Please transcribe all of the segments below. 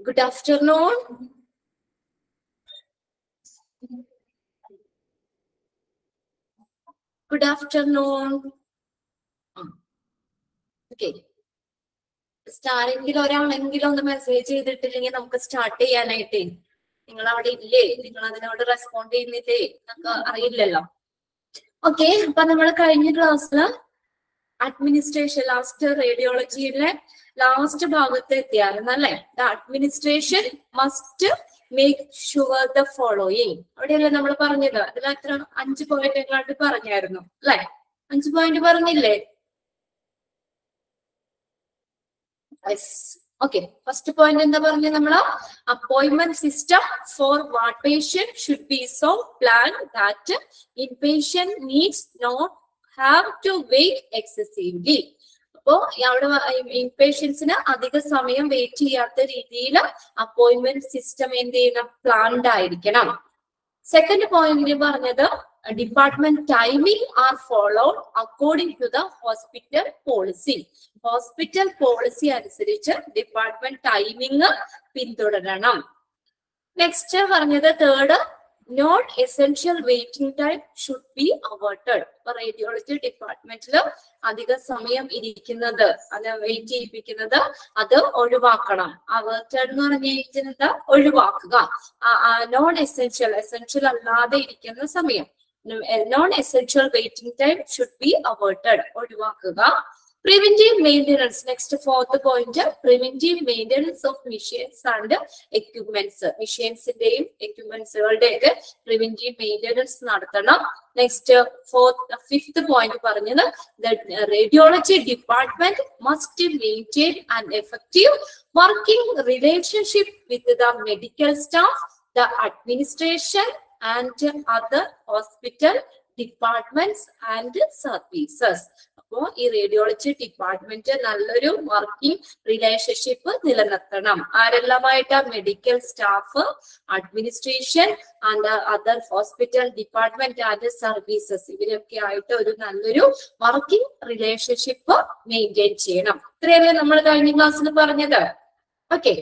Good afternoon. Good afternoon. Okay ആരെങ്കിലും ഒരാളെങ്കിലും ഒന്ന് മെസ്സേജ് ചെയ്തിട്ടില്ലെങ്കിൽ നമുക്ക് സ്റ്റാർട്ട് ചെയ്യാനായിട്ടേ നിങ്ങൾ അവിടെ ഇല്ലേ നിങ്ങൾ അതിനോട് റെസ്പോണ്ട് ചെയ്യുന്നില്ലേ എന്നൊക്കെ അറിയില്ലല്ലോ ഓക്കെ അപ്പൊ നമ്മൾ കഴിഞ്ഞ ക്ലാസ്സില് അഡ്മിനിസ്ട്രേഷൻ ലാസ്റ്റ് റേഡിയോളജിയിലെ ലാസ്റ്റ് ഭാഗത്ത് എത്തിയായിരുന്നു അല്ലെ the administration must make sure the following അവിടെയല്ലേ നമ്മൾ പറഞ്ഞത് അതിൽ എത്ര അഞ്ച് പോയിന്റ് എങ്ങാണ്ട് പറഞ്ഞായിരുന്നു അല്ലെ അഞ്ച് പോയിന്റ് പറഞ്ഞില്ലേ ഓക്കെ ഫസ്റ്റ് പോയിന്റ് എന്താ പറഞ്ഞ നമ്മള് appointment system for what patient should be so plan that in patient needs not have to wait excessively അപ്പോ അവിടെ ഇൻപേഷ്യൻസിന് അധിക സമയം വെയിറ്റ് ചെയ്യാത്ത രീതിയിൽ അപ്പോയിന്റ്മെന്റ് സിസ്റ്റം എന്ത് ചെയ്യണം പ്ലാൻഡ് ആയിരിക്കണം സെക്കൻഡ് പോയിന്റിൽ പറഞ്ഞത് department timing are followed according to the hospital policy hospital policy അനുസരിച്ച് ഡിപ്പാർട്ട്മെന്റ് ടൈമിംഗ് പിന്തുടരണം നെക്സ്റ്റ് പറഞ്ഞത് third not essential waiting time should be averted ഇപ്പൊ റേഡിയോളജി ഡിപ്പാർട്ട്മെന്റിൽ അധിക സമയം ഇരിക്കുന്നത് അത് വെയിറ്റ് ചെയ്യിപ്പിക്കുന്നത് അത് ഒഴിവാക്കണം അവേർട്ടഡ് എന്ന് പറഞ്ഞിരിക്കുന്നത് ഒഴിവാക്കുക നോൺ എസെൻഷ്യൽ എസെൻഷ്യൽ അല്ലാതെ ഇരിക്കുന്ന സമയം non essential waiting time should be averted ഒഴിവാക്കുക preventive maintenance next fourth point preventive maintenance of machines and equipments മെഷീൻസിന്റെയും എക്യുപ്മെന്റ്സുകളുടെയും ഒക്കെ പ്രിവെന്റീവ് മെയിൻ്റെനൻസ് നടത്തണം നെക്സ്റ്റ് ഫോർത്ത് ഫിഫ്ത് പോയിന്റ് പറഞ്ഞത് radiology department must maintain and effective working relationship with the medical staff the administration and other hospital departments and services അപ്പോ ഈ radiology department നല്ലൊരു working relationship നിലനിർത്തണം ആരെല്ലാമായിട്ട് medical staff administration and other hospital department and services ഇവരൊക്കെ ആയിട്ട് ഒരു നല്ലൊരു working relationship maintain ചെയ്യണം ഇത്രയല്ലേ നമ്മൾ കഴിഞ്ഞ ക്ലാസ്സിൽ പറഞ്ഞത് ഓക്കെ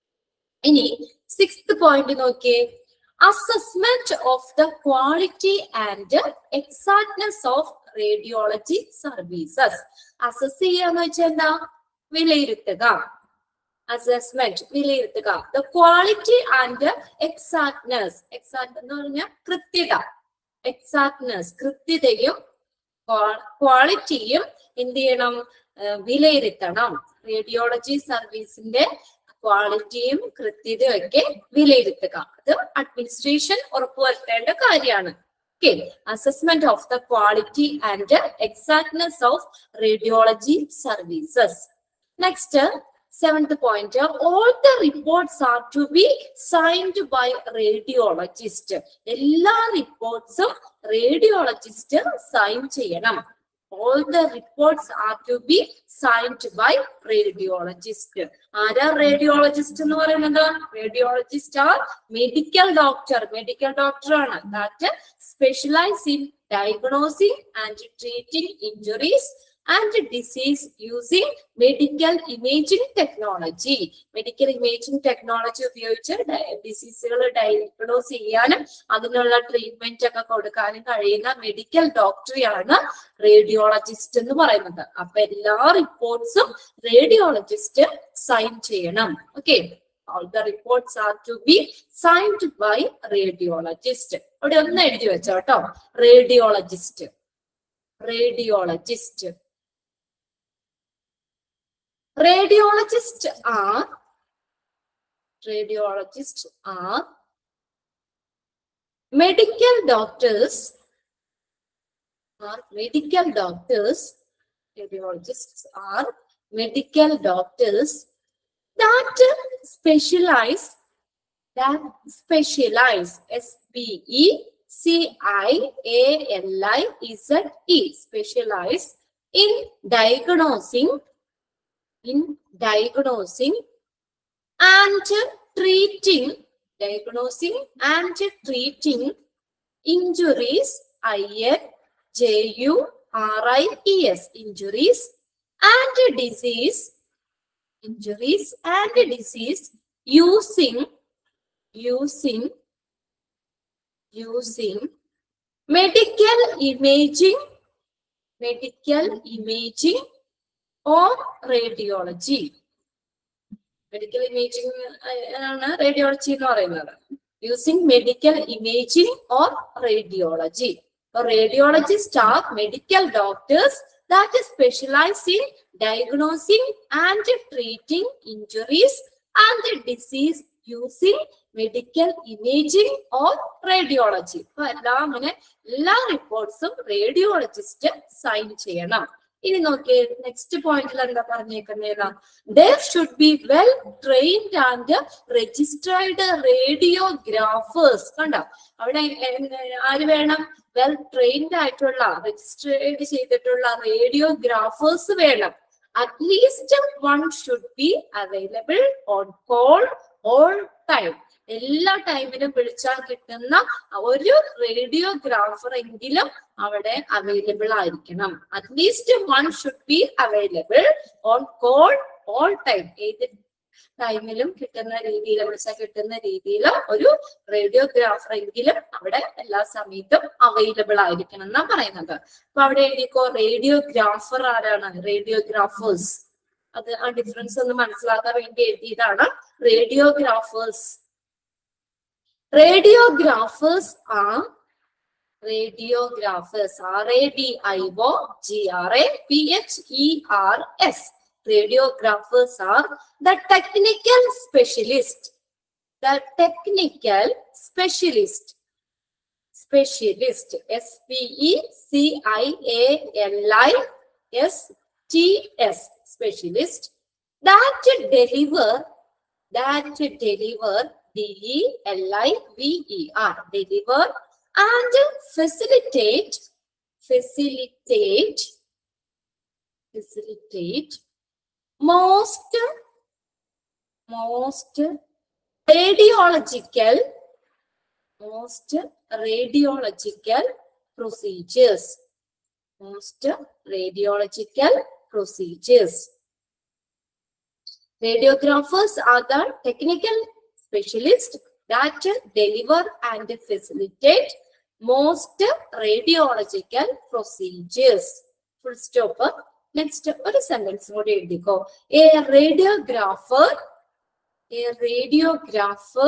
ഇനി സിക്സ്ത് പോയിന്റ് നോക്കിയേ assessment of the quality and exactness of radiology services assess ചെയ്യാന്ന് വെച്ചാൽ എന്താ വിലയിരുത്തുക അസസ്മെന്റ് വിലയിരുത്തുക the quality and exactness exact എന്ന് പറഞ്ഞാൽ കൃത്യത എക്സാക്ട്നെസ് കൃത്യതയും ക്വാളിറ്റിയും എന്ത് ചെയ്യണം വിലയിരുത്തണം റേഡിയോളജി സർവീസിന്റെ ക്വാളിറ്റിയും കൃത്യതയും ഒക്കെ വിലയിരുത്തുക അത് അഡ്മിനിസ്ട്രേഷൻ ഉറപ്പുവരുത്തേണ്ട കാര്യമാണ് okay assessment of the quality and exactness of radiology services next seventh point all the reports are to be signed by radiologist എല്ലാ റിപ്പോർട്ട്സും റേഡിയോളജിസ്റ്റ് സൈൻ ചെയ്യണം all the reports are to be signed by radiologist ആരാ radiologist എന്ന് പറയുന്നത് radiologist are medical doctor medical doctor ആണ് that specialise in diagnosing and treating injuries and disease using medical imaging technology medical imaging technology ഉപയോഗിച്ച് ഡിസീസുകൾ diagnose ചെയ്യാനും അതിനുള്ള treatment ഒക്കെ കൊടുക്കാനും കഴിയുന്ന മെഡിക്കൽ ഡോക്ടറെയാണ് റേഡിയോളജിസ്റ്റ് എന്ന് പറയുന്നത് അപ്പൊ എല്ലാ റിപ്പോർട്ട്സും റേഡിയോളജിസ്റ്റ് സൈൻ ചെയ്യണം okay all the reports are to be signed by radiologist അവിടെ ഒന്ന് എഴുതി വെച്ചോ കേട്ടോ radiologist radiologist radiologists are radiologists are medical doctors are medical doctors radiologists are medical doctors that specialize that specialize s p e c i a l i z e specialize in diagnosing in diagnosing and treating diagnosing and treating injuries i n j u r i e s injuries and disease injuries and disease using using using medical imaging medical imaging or radiology medical imaging ആണ് radiology എന്ന് പറയുന്നത് using medical imaging or radiology radiologist are medical doctors that specialise in diagnosing and treating injuries and disease using medical imaging or radiology അപ്പൊ എല്ലാം അങ്ങനെ എല്ലാ റിപ്പോർട്ട്സും radiologist sign ചെയ്യണം ഇനി നോക്കിയേ നെക്സ്റ്റ് പോയിന്റിൽ എന്താ പറഞ്ഞേക്കുന്നേതാ there should be well trained and registered radiographers കണ്ടോ അവിടെ എ- ആര് വേണം വെൽ ട്രെയിൻഡ് ആയിട്ടുള്ള രജിസ്ട്രേഡ് ചെയ്തിട്ടുള്ള റേഡിയോഗ്രാഫേഴ്സ് വേണം at least one should be available on call all time എല്ലാ ടൈമിലും വിളിച്ചാൽ കിട്ടുന്ന ഒരു റേഡിയോഗ്രാഫർ എങ്കിലും അവിടെ അവൈലബിൾ ആയിരിക്കണം at least one should be available on call all time ഏത് ടൈമിലും കിട്ടുന്ന രീതിയിൽ വിളിച്ചാൽ കിട്ടുന്ന രീതിയിൽ ഒരു റേഡിയോഗ്രാഫർ എങ്കിലും അവിടെ എല്ലാ സമയത്തും അവൈലബിൾ ആയിരിക്കണം എന്നാ പറയുന്നത് അപ്പൊ അവിടെ എഴുതിക്കോ റേഡിയോഗ്രാഫർ ആരാണ് റേഡിയോഗ്രാഫേഴ്സ് അത് ആ ഡിഫറൻസ് ഒന്ന് മനസ്സിലാക്കാൻ വേണ്ടി എഴുതിയതാണ് റേഡിയോഗ്രാഫേഴ്സ് റേഡിയോഗ്രാഫേഴ്സ് ആ radiographers R A D I O G R A P H E R S. Radiographers are the technical specialist. The technical specialist. Specialist. S P E C I A L I S T S. Specialist. That deliver. That deliver. D E L I V E R. Deliver and facilitate facilitate facilitate most most radiological most radiological procedures most radiological procedures radiographers are the technical specialists that deliver and facilitate most radiological procedures. Full stop. Next, ഒരു sentence കൂടി എഴുതിക്കോ a radiographer a radiographer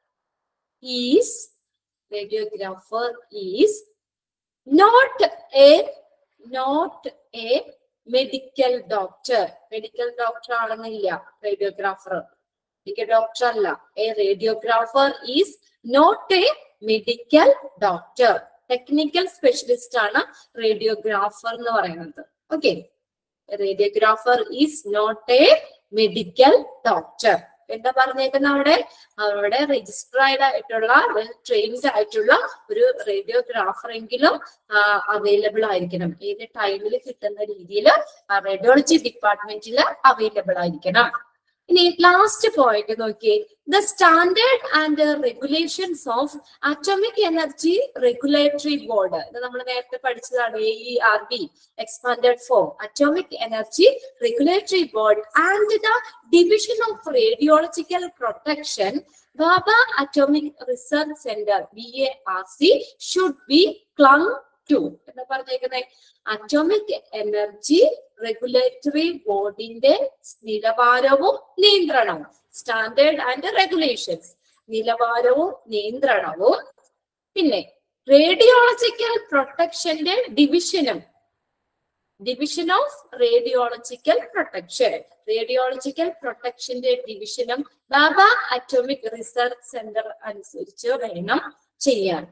is radiographer is not a not a medical doctor medical doctor ആണെന്നില്ല radiographer medical doctor അല്ല a radiographer is not a medical doctor technical specialist ആണ് radiographer എന്ന് പറയുന്നത് okay radiographer is not a medical doctor എന്താ പറഞ്ഞേക്കുന്ന അവിടെ അവിടെ registered ആയിട്ടുള്ള വെൽ ട്രെയിൻഡ് ആയിട്ടുള്ള ഒരു റേഡിയോഗ്രാഫർ എങ്കിലും അവൈലബിൾ ആയിരിക്കണം ഏത് ടൈമിൽ കിട്ടുന്ന രീതിയിൽ റേഡിയോളജി ഡിപ്പാർട്ട്മെന്റിൽ അവൈലബിൾ ആയിരിക്കണം ഇനി ലാസ്റ്റ് പോയിന്റ് നോക്കിയേ the standard and regulations of atomic energy regulatory board ഇത് നമ്മൾ നേരത്തെ പഠിച്ചതാണ് A E R B expanded form atomic energy regulatory board and the division of radiological protection Bhabha atomic research centre B A R C should be clung to എന്താ പറഞ്ഞേക്കുന്നത് atomic energy regulatory ബോർഡിന്റെ നിലവാരവും നിയന്ത്രണവും standard and regulations നിലവാരവും നിയന്ത്രണവും പിന്നെ radiological പ്രൊട്ടക്ഷന്റെ ഡിവിഷനും division of radiological protection radiological പ്രൊട്ടക്ഷന്റെ ഡിവിഷനും ബാബ അറ്റോമിക് റിസർച്ച് സെന്റർ അനുസരിച്ച് വേണം ചെയ്യാൻ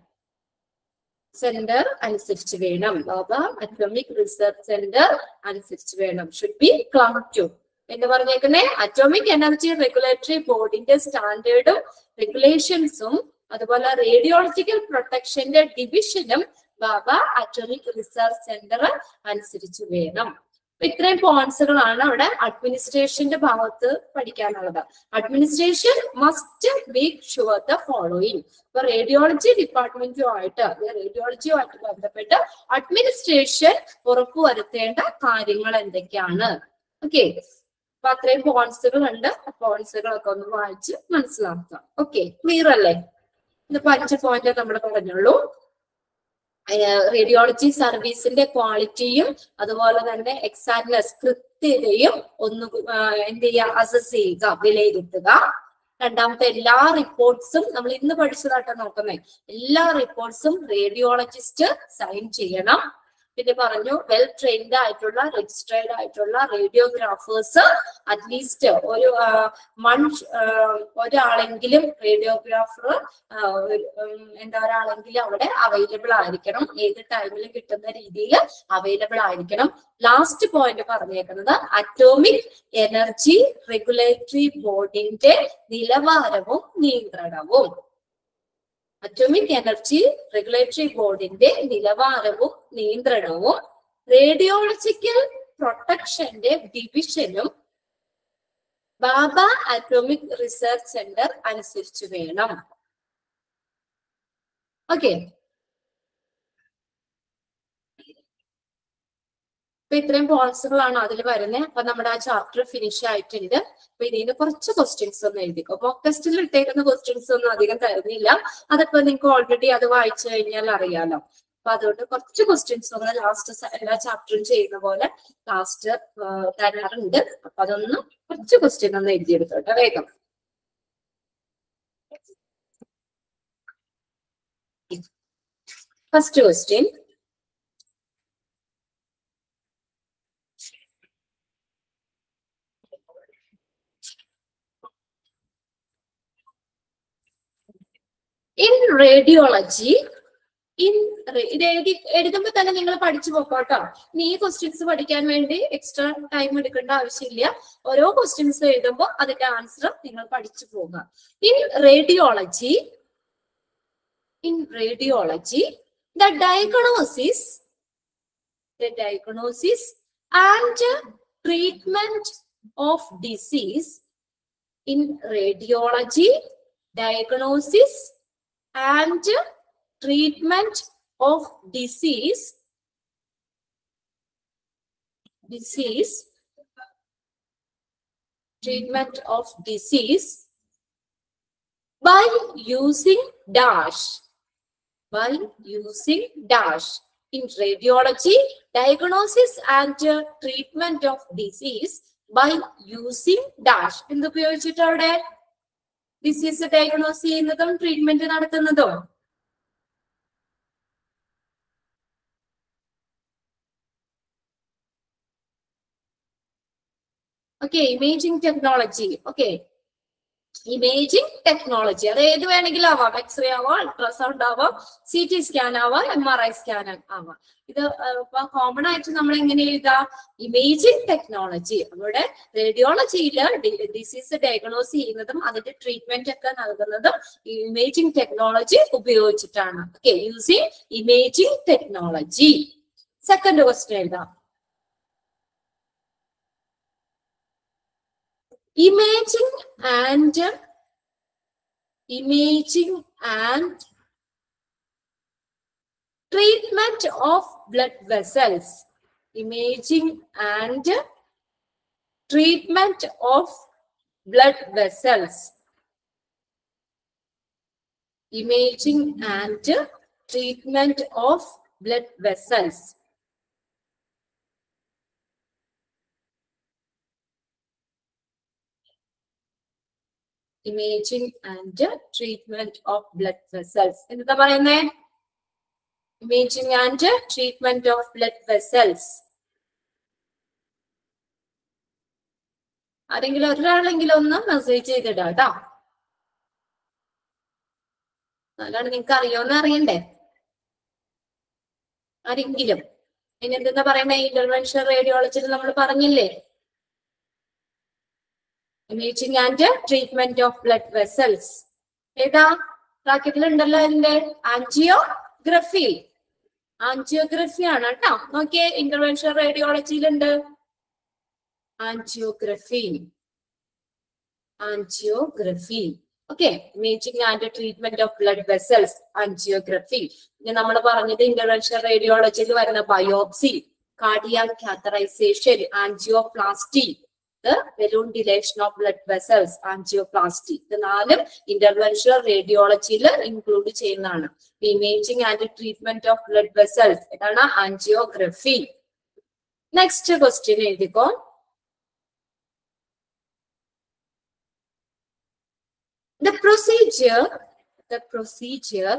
സെന്റർ അനുസരിച്ച് വേണം ബാബ അറ്റോമിക് റിസർച്ച് സെന്റർ അനുസരിച്ച് വേണം ഷുഡ് ബി ക്ലം ടു എന്ന് പറഞ്ഞേക്കുന്നേ അറ്റോമിക് എനർജി റെഗുലേറ്ററി ബോർഡിന്റെ സ്റ്റാൻഡേർഡും റെഗുലേഷൻസും അതുപോലെ റേഡിയോളജിക്കൽ പ്രൊട്ടക്ഷന്റെ ഡിവിഷനും ബാബ അറ്റോമിക് റിസർച്ച് സെന്റർ അനുസരിച്ച് വേണം അപ്പൊ ഇത്രയും പോയിന്റ്സുകളാണ് അവിടെ അഡ്മിനിസ്ട്രേഷന്റെ ഭാഗത്ത് പഠിക്കാനുള്ളത് administration must be sure the following ഇപ്പൊ റേഡിയോളജി ഡിപ്പാർട്ട്മെന്റുമായിട്ട് റേഡിയോളജിയുമായിട്ട് ബന്ധപ്പെട്ട് അഡ്മിനിസ്ട്രേഷൻ ഉറപ്പുവരുത്തേണ്ട കാര്യങ്ങൾ എന്തൊക്കെയാണ് ഓക്കെ അപ്പൊ അത്രയും പോയിന്റ്സുകൾ ഉണ്ട് പോയിന്റ്സുകളൊക്കെ ഒന്ന് വായിച്ച് മനസ്സിലാക്കാം ഓക്കെ ക്ലിയർ അല്ലേ ഇതിപ്പോ അഞ്ച് പോയിന്റ് നമ്മൾ പറഞ്ഞുള്ളൂ റേഡിയോളജി സർവീസിന്റെ ക്വാളിറ്റിയും അതുപോലെ തന്നെ എക്സാക്ട്നെസ് കൃത്യതയും ഒന്ന് ആ, എന്ത് ചെയ്യുക അസസ് ചെയ്യുക വിലയിരുത്തുക രണ്ടാമത്തെ എല്ലാ റിപ്പോർട്ട്സും നമ്മൾ ഇന്ന് പഠിച്ചതായിട്ട് നോക്കുന്നേ എല്ലാ റിപ്പോർട്ട്സും റേഡിയോളജിസ്റ്റ് സൈൻ ചെയ്യണം പിന്നെ പറഞ്ഞു വെൽ ട്രെയിൻഡ് ആയിട്ടുള്ള രജിസ്ട്രേഡ് ആയിട്ടുള്ള റേഡിയോഗ്രാഫേഴ്സ് അറ്റ്ലീസ്റ്റ് ഒരു മൺസ് ഒരാളെങ്കിലും റേഡിയോഗ്രാഫർ എന്താ ഒരാളെങ്കിലും അവിടെ അവൈലബിൾ ആയിരിക്കണം ഏത് ടൈമിൽ കിട്ടുന്ന രീതിയിൽ അവൈലബിൾ ആയിരിക്കണം ലാസ്റ്റ് പോയിന്റ് പറഞ്ഞേക്കുന്നത് അറ്റോമിക് എനർജി റെഗുലേറ്ററി ബോർഡിന്റെ നിലവാരവും നിയന്ത്രണവും അറ്റോമിക് എനർജി റെഗുലേറ്ററി ബോർഡിന്റെ നിലവാരവും നിയന്ത്രണവും റേഡിയോളജിക്കൽ പ്രൊട്ടക്ഷന്റെ ഡിവിഷനും ബാബ അറ്റോമിക് റിസർച്ച് സെന്റർ അനുസരിച്ച് വേണം ഓക്കെ അപ്പൊ ഇത്രയും പോയിന്റ്സുകളാണ് അതിൽ വരുന്നത് അപ്പൊ നമ്മുടെ ആ ചാപ്റ്റർ ഫിനിഷ് ആയിട്ടുണ്ട് അപ്പൊ ഇതിന് കുറച്ച് ക്വസ്റ്റ്യൻസ് ഒന്ന് എഴുതിക്കോ മോക്ക് ടെസ്റ്റിൽ ഇട്ടേക്കുന്ന ക്വസ്റ്റ്യൻസ് ഒന്നും അധികം തരുന്നില്ല അതൊക്കെ നിങ്ങൾക്ക് ഓൾറെഡി അത് വായിച്ചു കഴിഞ്ഞാൽ അറിയാലോ അപ്പൊ അതുകൊണ്ട് കുറച്ച് ക്വസ്റ്റ്യൻസ് ഒന്ന് ലാസ്റ്റ് എല്ലാ ചാപ്റ്ററും ചെയ്യുന്ന പോലെ ലാസ്റ്റ് തരാറുണ്ട് അപ്പൊ അതൊന്ന് കുറച്ച് ക്വസ്റ്റ്യൻ ഒന്ന് എഴുതിയെടുത്തോട്ടെ വേഗം first question in radiology in ഇത് എഴുതി എഴുതുമ്പോൾ തന്നെ നിങ്ങൾ പഠിച്ചു പോക്കോട്ടോ ഇനി ഈ ക്വസ്റ്റ്യൻസ് പഠിക്കാൻ വേണ്ടി എക്സ്ട്രാ ടൈം എടുക്കേണ്ട ആവശ്യമില്ല ഓരോ ക്വസ്റ്റ്യൻസ് എഴുതുമ്പോൾ അതിന്റെ ആൻസർ നിങ്ങൾ പഠിച്ചു പോകുക in radiology in radiology the diagnosis the diagnosis and treatment of disease in radiology diagnosis and treatment of disease disease treatment of disease by using dash by using dash in radiology diagnosis and uh, treatment of disease by using dash എന്ത് ഉപയോഗിച്ചിട്ട് അവിടെ disease diagnose ചെയ്യുന്നതും treatment നടത്തുന്നതും okay imaging technology okay imaging technology അത് ഏത് വേണമെങ്കിലും ആവാം X-ray ആവാം അൾട്രാസൗണ്ട് ആവാം സി ടി സ്കാൻ ആവാം എം ആർ ഐ സ്കാൻ ആവാം ഇത് ഇപ്പൊ കോമൺ ആയിട്ട് നമ്മൾ എങ്ങനെ എഴുതാം ഇമേജിംഗ് ടെക്നോളജി നമ്മുടെ റേഡിയോളജിയില് ഡിസീസ് ഡയഗ്നോസ് ചെയ്യുന്നതും അതിന്റെ ട്രീറ്റ്മെന്റ് ഒക്കെ നൽകുന്നതും ഇമേജിംഗ് ടെക്നോളജി ഉപയോഗിച്ചിട്ടാണ് okay using imaging technology second question എഴുതാം imaging and imaging and treatment of blood vessels imaging and treatment of blood vessels imaging and treatment of blood vessels imaging and treatment of blood vessels. എന്താ പറയുന്നേ imaging and treatment of blood vessels ആരെങ്കിലും ഒരാളെങ്കിലും ഒന്ന് message ചെയ്തിടാം കേട്ടോ അല്ലാണ്ട് നിങ്ങൾക്ക് അറിയോന്ന് അറിയണ്ടേ ആരെങ്കിലും ഇനി എന്തെന്നാ പറയുന്നേ ഇന്റർവെൻഷൻ റേഡിയോളജിയിൽ നമ്മൾ പറഞ്ഞില്ലേ imaging and treatment of blood vessels ഏതാ ബ്രാക്കറ്റിൽ ഉണ്ടല്ലോ അതിന്റെ ആൻജിയോഗ്രഫി ആൻജിയോഗ്രഫി ആണ് കേട്ടോ നോക്കിയേ ഇന്റർവെൻഷൻ റേഡിയോളജിയിലുണ്ട് angiography angiography okay imaging and treatment of blood vessels angiography ഇനി നമ്മൾ പറഞ്ഞത് ഇന്റർവെൻഷൻ റേഡിയോളജിയിൽ വരുന്ന biopsy cardiac catheterisation angioplasty the balloon dilation of blood vessels angioplasty ഇത് നാലും ഇന്റർവെൻഷണൽ റേഡിയോളജിയിൽ ഇൻക്ലൂഡ് ചെയ്യുന്നതാണ് imaging and treatment of blood vessels ഇതാണ് ആൻജിയോഗ്രഫി നെക്സ്റ്റ് ക്വസ്റ്റ്യൻ എഴുതിക്കോ the procedure the procedure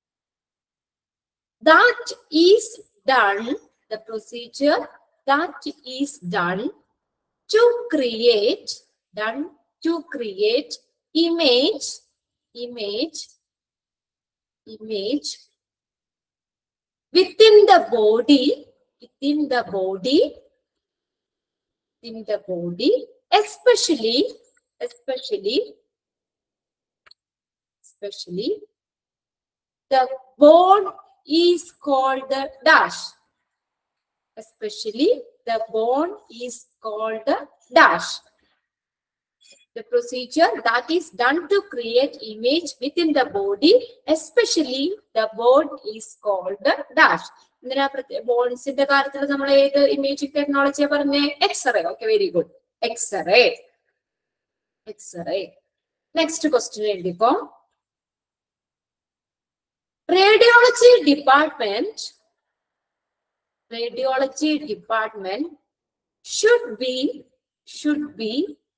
that is done the procedure that is done to create done to create image image image within the body within the body within the body especially especially especially the bone is called the dash especially the bone is called the dash the procedure that is done to create image within the body especially the bone is called the dash എന്തിനാ ബോൺസിന്റെ കാര്യത്തിൽ നമ്മൾ ഏത് imaging ടെക്നോളജിയാ പറഞ്ഞേ X-ray okay very good X-ray X-ray next question എഴുതിക്കോ radiology department radiology department should be should be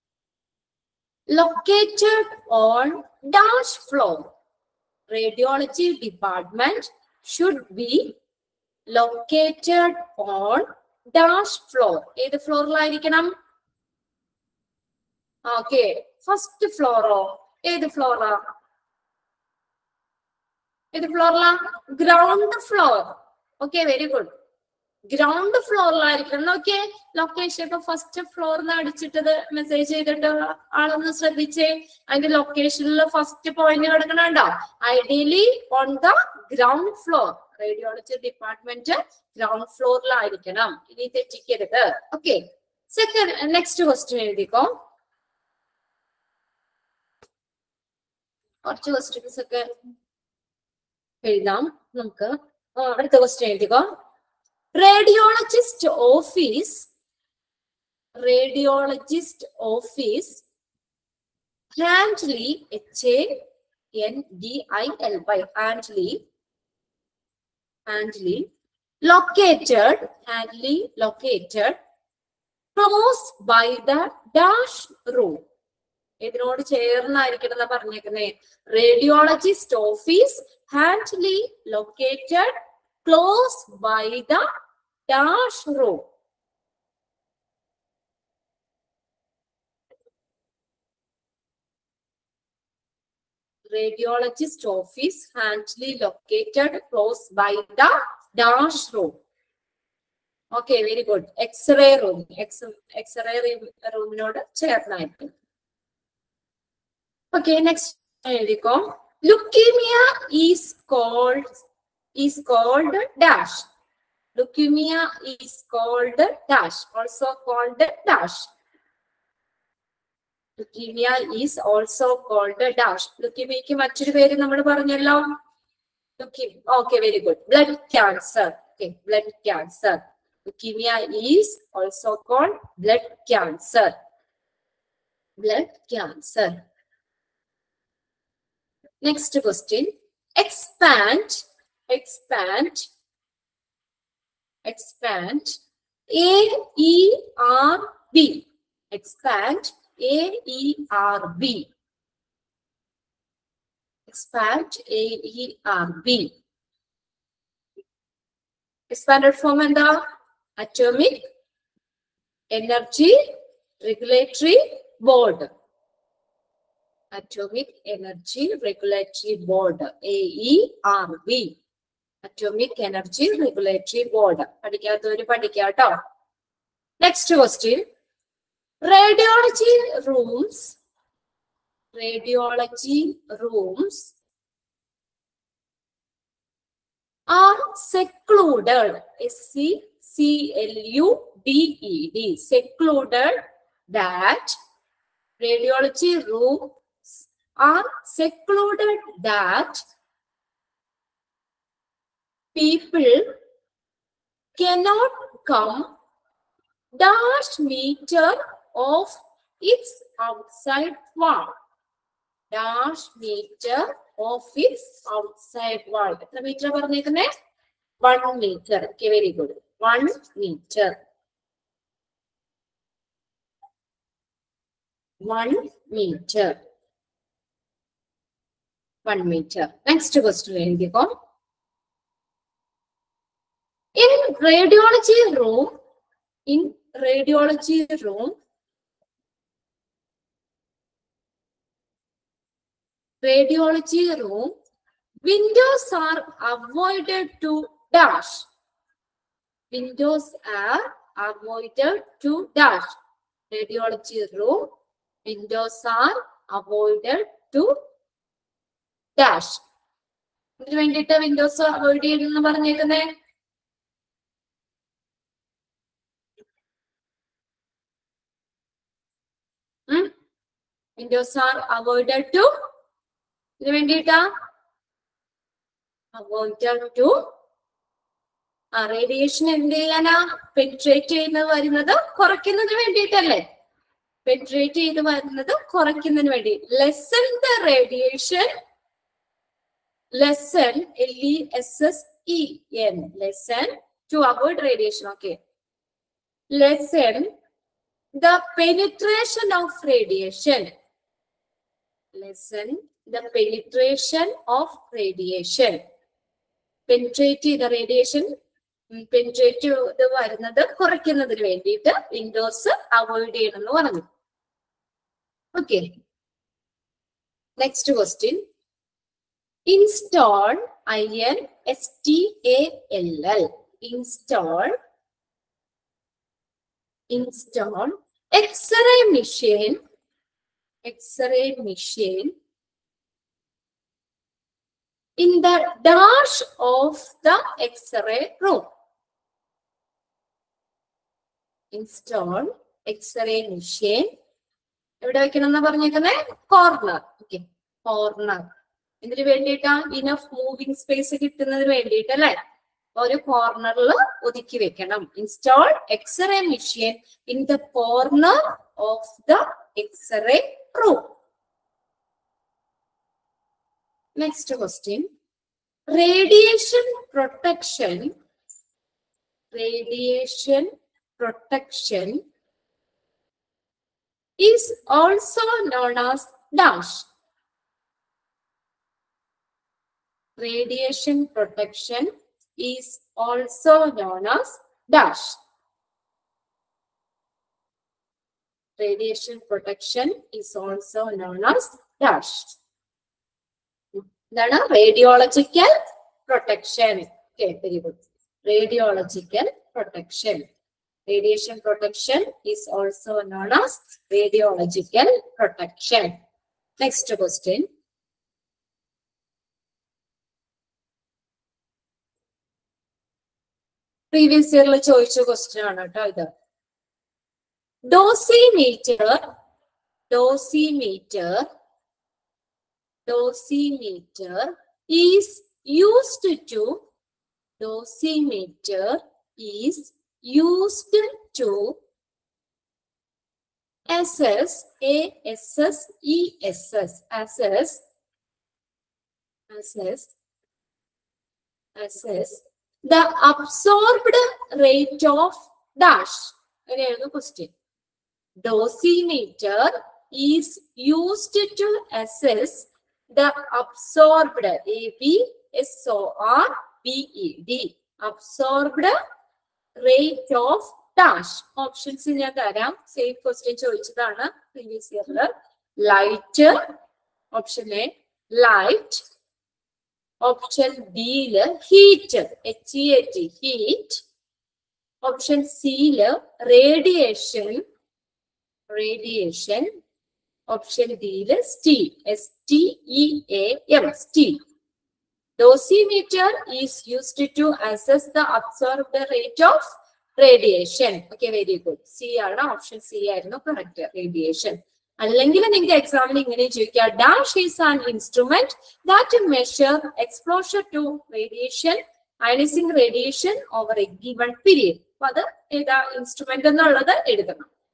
located on dash floor radiology department should be located on dash floor ഏത് ഫ്ലോറിലായിരിക്കണം okay first fluoro ഏത് ഫ്ലോറാ ഏത് ഫ്ലോറിലാ ground floor okay very good ground ഫ്ലോറിലായിരിക്കണം നോക്കിയേ location ഇപ്പൊ first ഫ്ലോറിന്ന് അടിച്ചിട്ടത് message ചെയ്തിട്ട് ആളൊന്ന് ശ്രദ്ധിച്ചേ അതിന്റെ ലൊക്കേഷനിൽ ഫസ്റ്റ് പോയിന്റ് കിടക്കണുണ്ടോ ideally on the ground floor radiology department ground ഫ്ലോറിലായിരിക്കണം ഇനി തെറ്റിക്കരുത് ഓക്കെ സെക്കൻഡ് നെക്സ്റ്റ് ക്വസ്റ്റ്യൻ എഴുതിക്കോ കുറച്ച് ക്വസ്റ്റ്യൻസ് ഒക്കെ എഴുതാം നമുക്ക് ആ, അടുത്ത ക്വസ്റ്റ്യൻ എഴുതിക്കോ radiologist office radiologist office handily H A N D I L Y handily handily located handily located close by the dash room ഇതിനോട് ചേർന്നായിരിക്കണം എന്നാ പറഞ്ഞേക്കുന്നേ radiologist office handily located close by the dash room radiologist office handily located close by the dash room. Okay, very good. X-ray room. X, X-ray റൂമിനോട് ചേർന്നായിരിക്കും Okay, next എഴുതിക്കോ leukemia is called is called dash. Leukemia is called dash. Also called dash. Leukemia is also called dash. Leukemiaക്ക് മറ്റൊരു പേര് നമ്മൾ പറഞ്ഞല്ലോ Leukemia. Okay, very good. Blood cancer. Okay, blood cancer. Leukemia is also called blood cancer. Blood cancer. Next question. Expand, expand, expand. A E R B. Expand. A E R B. Expand. A E R B. Expanded form എന്താ atomic energy regulatory board. Atomic Energy Regulatory Board, AERB. Atomic Energy Regulatory Board. പഠിക്കാത്തവര് പഠിക്കാട്ടോ next question radiology rooms radiology rooms are secluded S C C L U D E D secluded that radiology rooms are secluded that people cannot come dash meter of its outside wall dash metre of its outside wall എത്ര metre പറഞ്ഞേക്കുന്നേ one metre okay very good one metre one metre one metre next question എഴുതിക്കോ in radiology room in radiology room radiology room, windows are avoided to dash. Windows are avoided to dash. Radiology room, windows are avoided to dash. ഇതിന് വേണ്ടിയിട്ട് windows avoid ചെയ്തെന്ന് പറഞ്ഞേക്കുന്നേ windows are avoided to ഇതിന് വേണ്ടിയിട്ടാ avoided to ആ radiation എന്ത് ചെയ്യാനാ penetrate ചെയ്യുന്നത് വരുന്നത് കുറയ്ക്കുന്നതിന് വേണ്ടിയിട്ടല്ലേ പെൻട്രേറ്റ് ചെയ്ത് വരുന്നത് കുറയ്ക്കുന്നതിന് വേണ്ടി lessen the radiation lessen L E S S E N lessen to avoid radiation okay lessen the penetration of radiation lessen the penetration of radiation. Penetrate ചെയ്ത റേഡിയേഷൻ പെനിട്രേറ്റ് ചെയ്ത് വരുന്നത് കുറയ്ക്കുന്നതിന് വേണ്ടിയിട്ട് വിൻഡോസ് അവോയ്ഡ് ചെയ്യണം എന്ന് പറഞ്ഞു okay next question install I N S T A L L install install X-ray machine X-ray machine in the dash of the X-ray room. Install X-ray machine. എവിടെ വെക്കണം എന്ന് പറഞ്ഞേക്കുന്നേ കോർണർ ഓക്കെ കോർണർ ഇതിന് വേണ്ടിയിട്ടാ enough moving space കിട്ടുന്നതിന് വേണ്ടിയിട്ട് അല്ലെ ഒരു കോർണറിൽ ഒതുക്കി വെക്കണം install X-ray machine in the corner of the X-ray room Next question. Radiation protection. Radiation protection is also known as dash. Radiation protection is also known as dash. Radiation protection is also known as dash. എന്താണ് radiological protection very good radiological protection radiation protection is also known as radiological protection next question previous ഇയറിൽ ചോദിച്ച question ആണ് കേട്ടോ ഇത് dosimeter dosimeter dosimeter is used to dosimeter is used to assess a assess e assess assess assess assess the absorbed rate of dash അങ്ങനെയായിരുന്നു question dosimeter is used to assess the absorbed A B S O R B E D absorbed rate of dash options ഞാൻ തരാം safe question ചോദിച്ചതാണ് previous ഇയറിൽ light option A light option ബിയില് heat H E A T heat option സിയില് radiation radiation option ഡിയില് steel S T E A M steel dosimeter is used to assess the absorbed rate of radiation okay very good C ആണ് option C ആയിരുന്നു correct radiation അല്ലെങ്കിൽ നിങ്ങൾക്ക് എക്സാമിന് ഇങ്ങനെ ചോദിക്കുക dash is an instrument that measure exposure to radiation ionising radiation over a given period അപ്പൊ അത് ഏതാ ഇൻസ്ട്രുമെന്റ് എന്നുള്ളത് എഴുതണം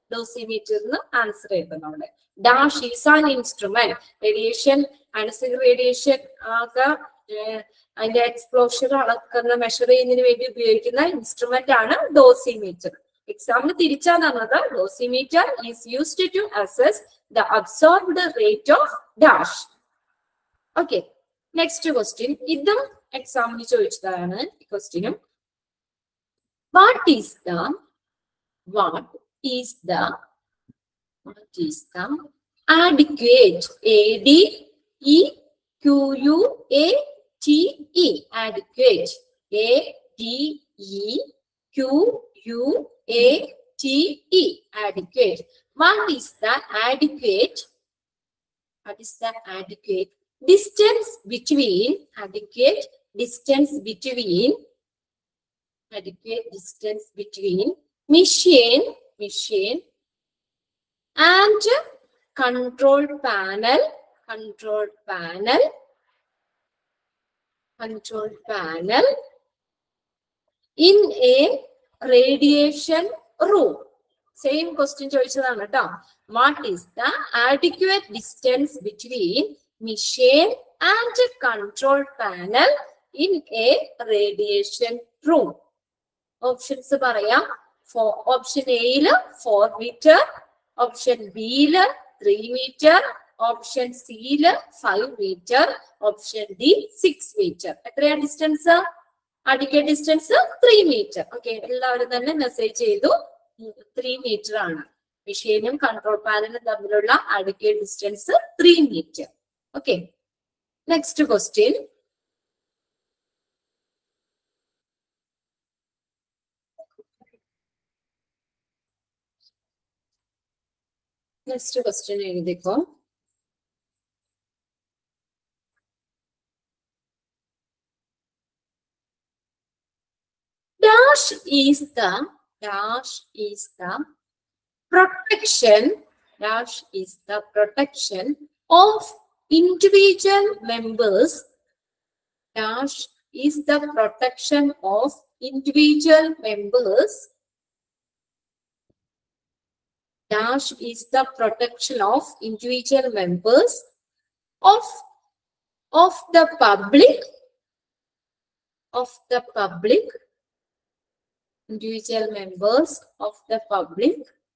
ഡോസിമീറ്ററിന് ആൻസർ ചെയ്തത് അവിടെ dash is an instrument radiation അനസിക് റേഡിയേഷൻ ആകെ ഏഹ്, അതിന്റെ എക്സ്പ്ലോഷർ അളക്കുന്ന മെഷർ ചെയ്യുന്നതിന് വേണ്ടി ഉപയോഗിക്കുന്ന ഇൻസ്ട്രുമെന്റ് ആണ് ഡോസിമീറ്റർ എക്സാമിന് തിരിച്ചാ തന്നത് dosimeter is used to assess the absorbed rate of dash okay next question ഇതും എക്സാമിന് ചോദിച്ചതാണ് ക്വസ്റ്റ്യനും what is the what is the what is the adequate a d e q u a t e adequate a d e q u a t e adequate what is the adequate what is the adequate distance between adequate distance between adequate distance between machine machine and control panel control panel control panel in a radiation room same question ചോദിച്ചതാണ് കേട്ടോ what is the adequate distance between machine and control panel in a radiation room options പറയാം option എയില് four metre option ബിയില് three metre option സിയില് five metre option D six metre എത്രയാ distance അടിക്ക distance three metre okay എല്ലാവരും തന്നെ message ചെയ്തു three metre ആണ് മെഷീനും കൺട്രോൾ പാനലും തമ്മിലുള്ള അടിക്ക distance three metre okay next question next question എഴുതിക്കോ dash is the dash is the protection dash is the protection of individual members dash is the protection of individual members dash is the protection of individual members of of the public of the public individual members of the public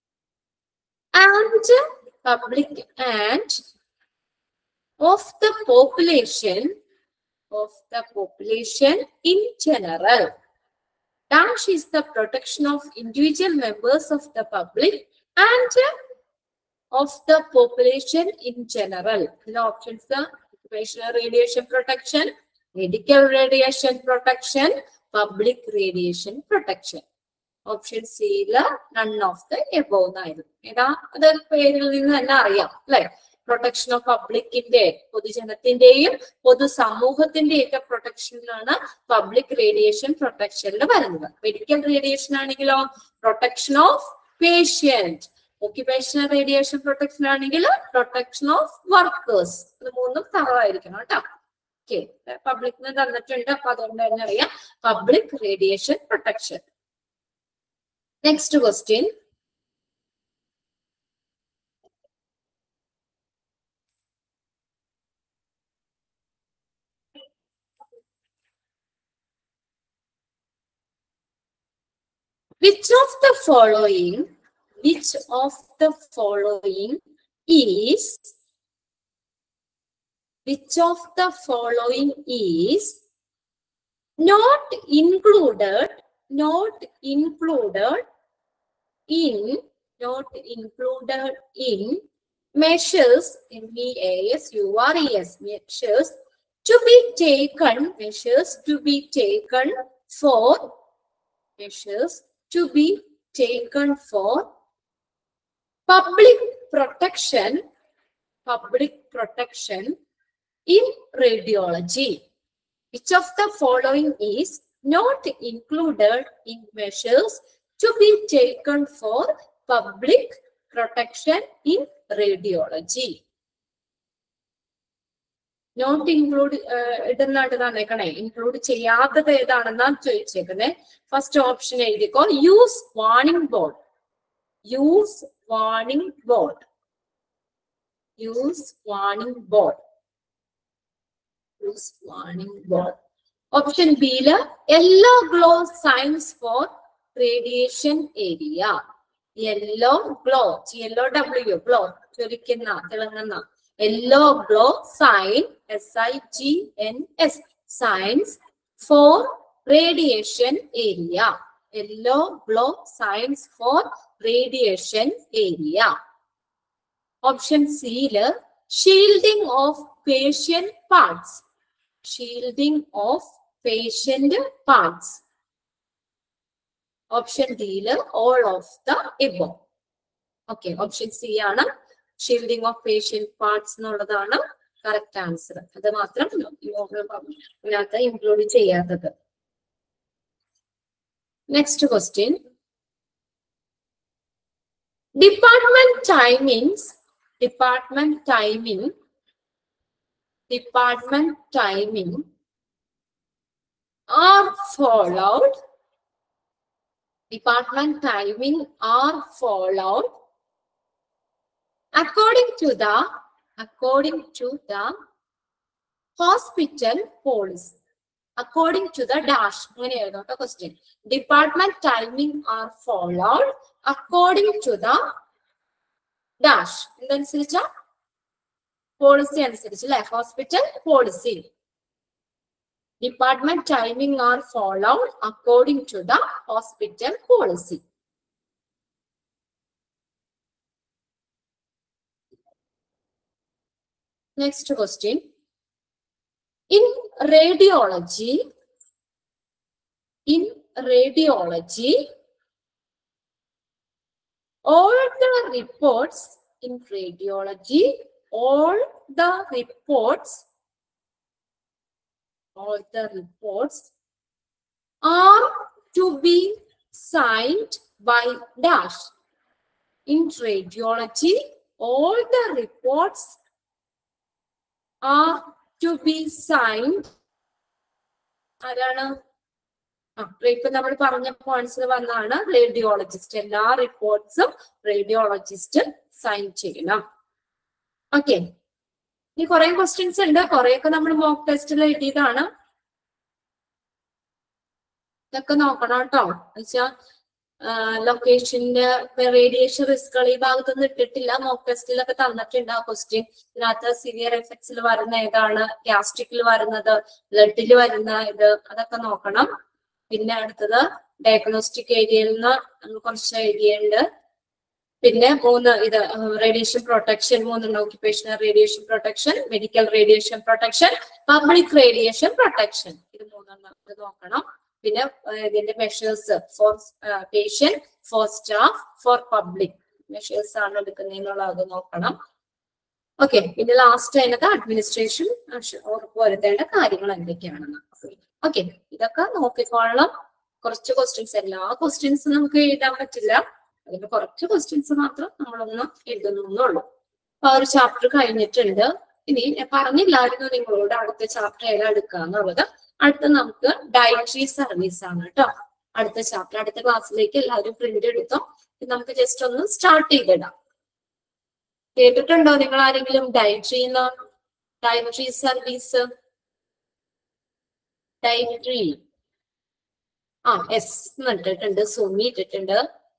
and public and of the population of the population in general dash is the protection of individual members of the public and of the population in general the options are occupational radiation protection medical radiation protection public radiation protection option സിയില് none of the above എന്നായിരുന്നു ഏതാ അത് പേരിൽ നിന്ന് തന്നെ അറിയാം അല്ലെ protection of പബ്ലിക്കിന്റെ പൊതുജനത്തിന്റെയും പൊതുസമൂഹത്തിന്റെയും ഒക്കെ പ്രൊട്ടക്ഷനിലാണ് പബ്ലിക് റേഡിയേഷൻ പ്രൊട്ടക്ഷനിൽ വരുന്നത് മെഡിക്കൽ റേഡിയേഷൻ ആണെങ്കിലോ protection of patient occupational radiation protection ആണെങ്കിൽ പ്രൊട്ടക്ഷൻ ഓഫ് വർക്കേഴ്സ് ഇത് മൂന്നും തറവായിരിക്കണം കേട്ടോ ഓക്കെ പബ്ലിക്കിന് തന്നിട്ടുണ്ട് അപ്പൊ അതുകൊണ്ട് തന്നെ അറിയാം public radiation protection next question Which of the following, which of the following is which of the following is not included not included in not included in measures M-E-A-S-U-R-E-S measures to be taken measures to be taken for measures to be taken for public protection public protection in radiology. Which of the following is not included in measures to be taken for public protection in radiology? Not include ഇടുന്നായിട്ട് തന്നേക്കണേ include ചെയ്യാത്തത് ഏതാണെന്നാണ് ചോദിച്ചേക്കുന്നത് first option എഴുതിക്കോ use warning board use warning board. Use warning board. Use warning board. Option B ല് yellow glow signs for radiation area. Yellow glow, yellow W, glow, ചൊരിക്കുന്ന, തിളങ്ങുന്ന. Yellow glow sign, S-I-G-N-S, signs for radiation area. Yellow glow signs for radiation area. Option C ല് shielding of patient parts. Shielding of patient parts. Option D ല് all of the above. Okay, option C ആണ് shielding of patient parts എന്നുള്ളതാണ് correct answer അത് മാത്രം ഇതിനകത്ത് include ചെയ്യാത്തത് next question department timings department timing department timing are followed department timing are followed according to the according to the hospital policy according to the dash അങ്ങനെയായിരുന്നു കേട്ടോ question department timing are followed according to the dash എന്തനുസരിച്ച policy അനുസരിച്ച് അല്ലെ hospital policy department timing are followed according to the hospital policy. Next question. In radiology, in radiology, all the reports in radiology, all the reports all the reports are to be signed by dash. In radiology, all the reports are to be signed. ആരാണ് ആ ഇപ്പൊ നമ്മൾ പറഞ്ഞ points വന്നാണ് radiologist എല്ലാ റിപ്പോർട്ട്സും radiologist sign ചെയ്യണം okay ഇനി കുറെ ക്വസ്റ്റ്യൻസ് ഉണ്ട് കുറെയൊക്കെ നമ്മൾ മോക്ക് ടെസ്റ്റിൽ എഴുതിയതാണ് ഇതൊക്കെ നോക്കണം കേട്ടോ എന്നുവെച്ചാ ലൊക്കേഷന്റെ റേഡിയേഷൻ റിസ്കുകൾ ഈ ഭാഗത്തൊന്നും ഇട്ടിട്ടില്ല മോക്ക് ടെസ്റ്റിലൊക്കെ തന്നിട്ടുണ്ട് ആ ക്വസ്റ്റ്യൻ ഇതിനകത്ത് സിവിയർ എഫക്ട്സിൽ വരുന്ന ഏതാണ് ഗ്യാസ്ട്രിക്കിൽ വരുന്നത് ബ്ലഡിൽ വരുന്ന ഇത് അതൊക്കെ നോക്കണം പിന്നെ അടുത്തത് ഡയഗ്നോസ്റ്റിക് ഏരിയയിൽ നിന്ന് കുറച്ച് എഴുതിയുണ്ട് പിന്നെ മൂന്ന് ഇത് റേഡിയേഷൻ പ്രൊട്ടക്ഷൻ മൂന്നുണ്ട് occupational radiation protection medical radiation protection public radiation protection ഇത് മൂന്നെണ്ണം ഇത് നോക്കണം പിന്നെ ഇതിന്റെ measures for patient for staff for public measures ആണ് എടുക്കുന്നതെന്നുള്ള അത് നോക്കണം ഓക്കെ പിന്നെ ലാസ്റ്റ് അതിനകത്ത് അഡ്മിനിസ്ട്രേഷൻ ഉറപ്പുവരുത്തേണ്ട കാര്യങ്ങൾ എന്തൊക്കെയാണെന്ന് ഓക്കെ ഇതൊക്കെ നോക്കിക്കോളണം കുറച്ച് ക്വസ്റ്റ്യൻസ് എല്ലാ ക്വസ്റ്റ്യൻസും നമുക്ക് എഴുതാൻ പറ്റില്ല അതിന്റെ കുറച്ച് ക്വസ്റ്റ്യൻസ് മാത്രം നമ്മളൊന്ന് എഴുതുന്നുള്ളൂ അപ്പൊ ആ ഒരു ചാപ്റ്റർ കഴിഞ്ഞിട്ടുണ്ട് ഇനി ഞാൻ പറഞ്ഞില്ലായിരുന്നു നിങ്ങളോട് അടുത്ത ചാപ്റ്റർ ഏതാ എടുക്കുക എന്നുള്ളത് അടുത്ത നമുക്ക് ഡയറ്ററി സർവീസ് ആണ് കേട്ടോ അടുത്ത ചാപ്റ്റർ അടുത്ത ക്ലാസ്സിലേക്ക് എല്ലാവരും പ്രിന്റ് എടുത്തോ നമുക്ക് ജസ്റ്റ് ഒന്ന് സ്റ്റാർട്ട് ചെയ്തിടാം കേട്ടിട്ടുണ്ടോ നിങ്ങൾ ആരെങ്കിലും ഡയറ്ററി ഡയറ്ററി സർവീസ് ഡയറ്ററി ആ എസ് ഇട്ടിട്ടുണ്ട് സുമി ഇട്ടിട്ടുണ്ട്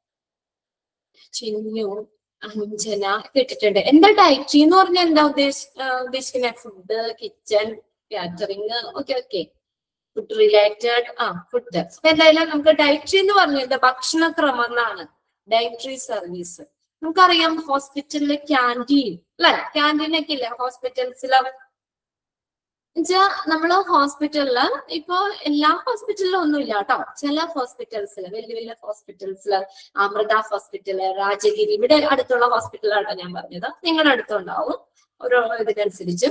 ചിന്നു അഞ്ജന ഇട്ടിട്ടുണ്ട് എന്താ ഡയറ്ററി എന്ന് പറഞ്ഞാൽ എന്താ ഉദ്ദേശ ഉദ്ദേശിക്കുന്നത് food kitchen catering okay okay food related ആ ഫുഡ് അപ്പൊ എന്തായാലും നമുക്ക് ഡയറ്ററി എന്ന് പറഞ്ഞാൽ എന്താ ഭക്ഷണക്രമം എന്നാണ് ഡയറ്ററി സർവീസ് നമുക്കറിയാം ഹോസ്പിറ്റലിലെ ക്യാൻറ്റീൻ അല്ലെ ക്യാൻറ്റീൻ ഒക്കെ ഇല്ലേ ഹോസ്പിറ്റൽസിലെ എന്നുവെച്ചാ നമ്മള് ഹോസ്പിറ്റലില് ഇപ്പൊ എല്ലാ ഹോസ്പിറ്റലിലും ഒന്നും ഇല്ല കേട്ടോ ചില ഹോസ്പിറ്റൽസിൽ വലിയ വലിയ ഹോസ്പിറ്റൽസിൽ അമൃത ഹോസ്പിറ്റല് രാജഗിരി ഇവിടെ അടുത്തുള്ള ഹോസ്പിറ്റലാട്ടോ ഞാൻ പറഞ്ഞത് നിങ്ങളുടെ അടുത്തുണ്ടാവും ഓരോ ഇതിനനുസരിച്ച്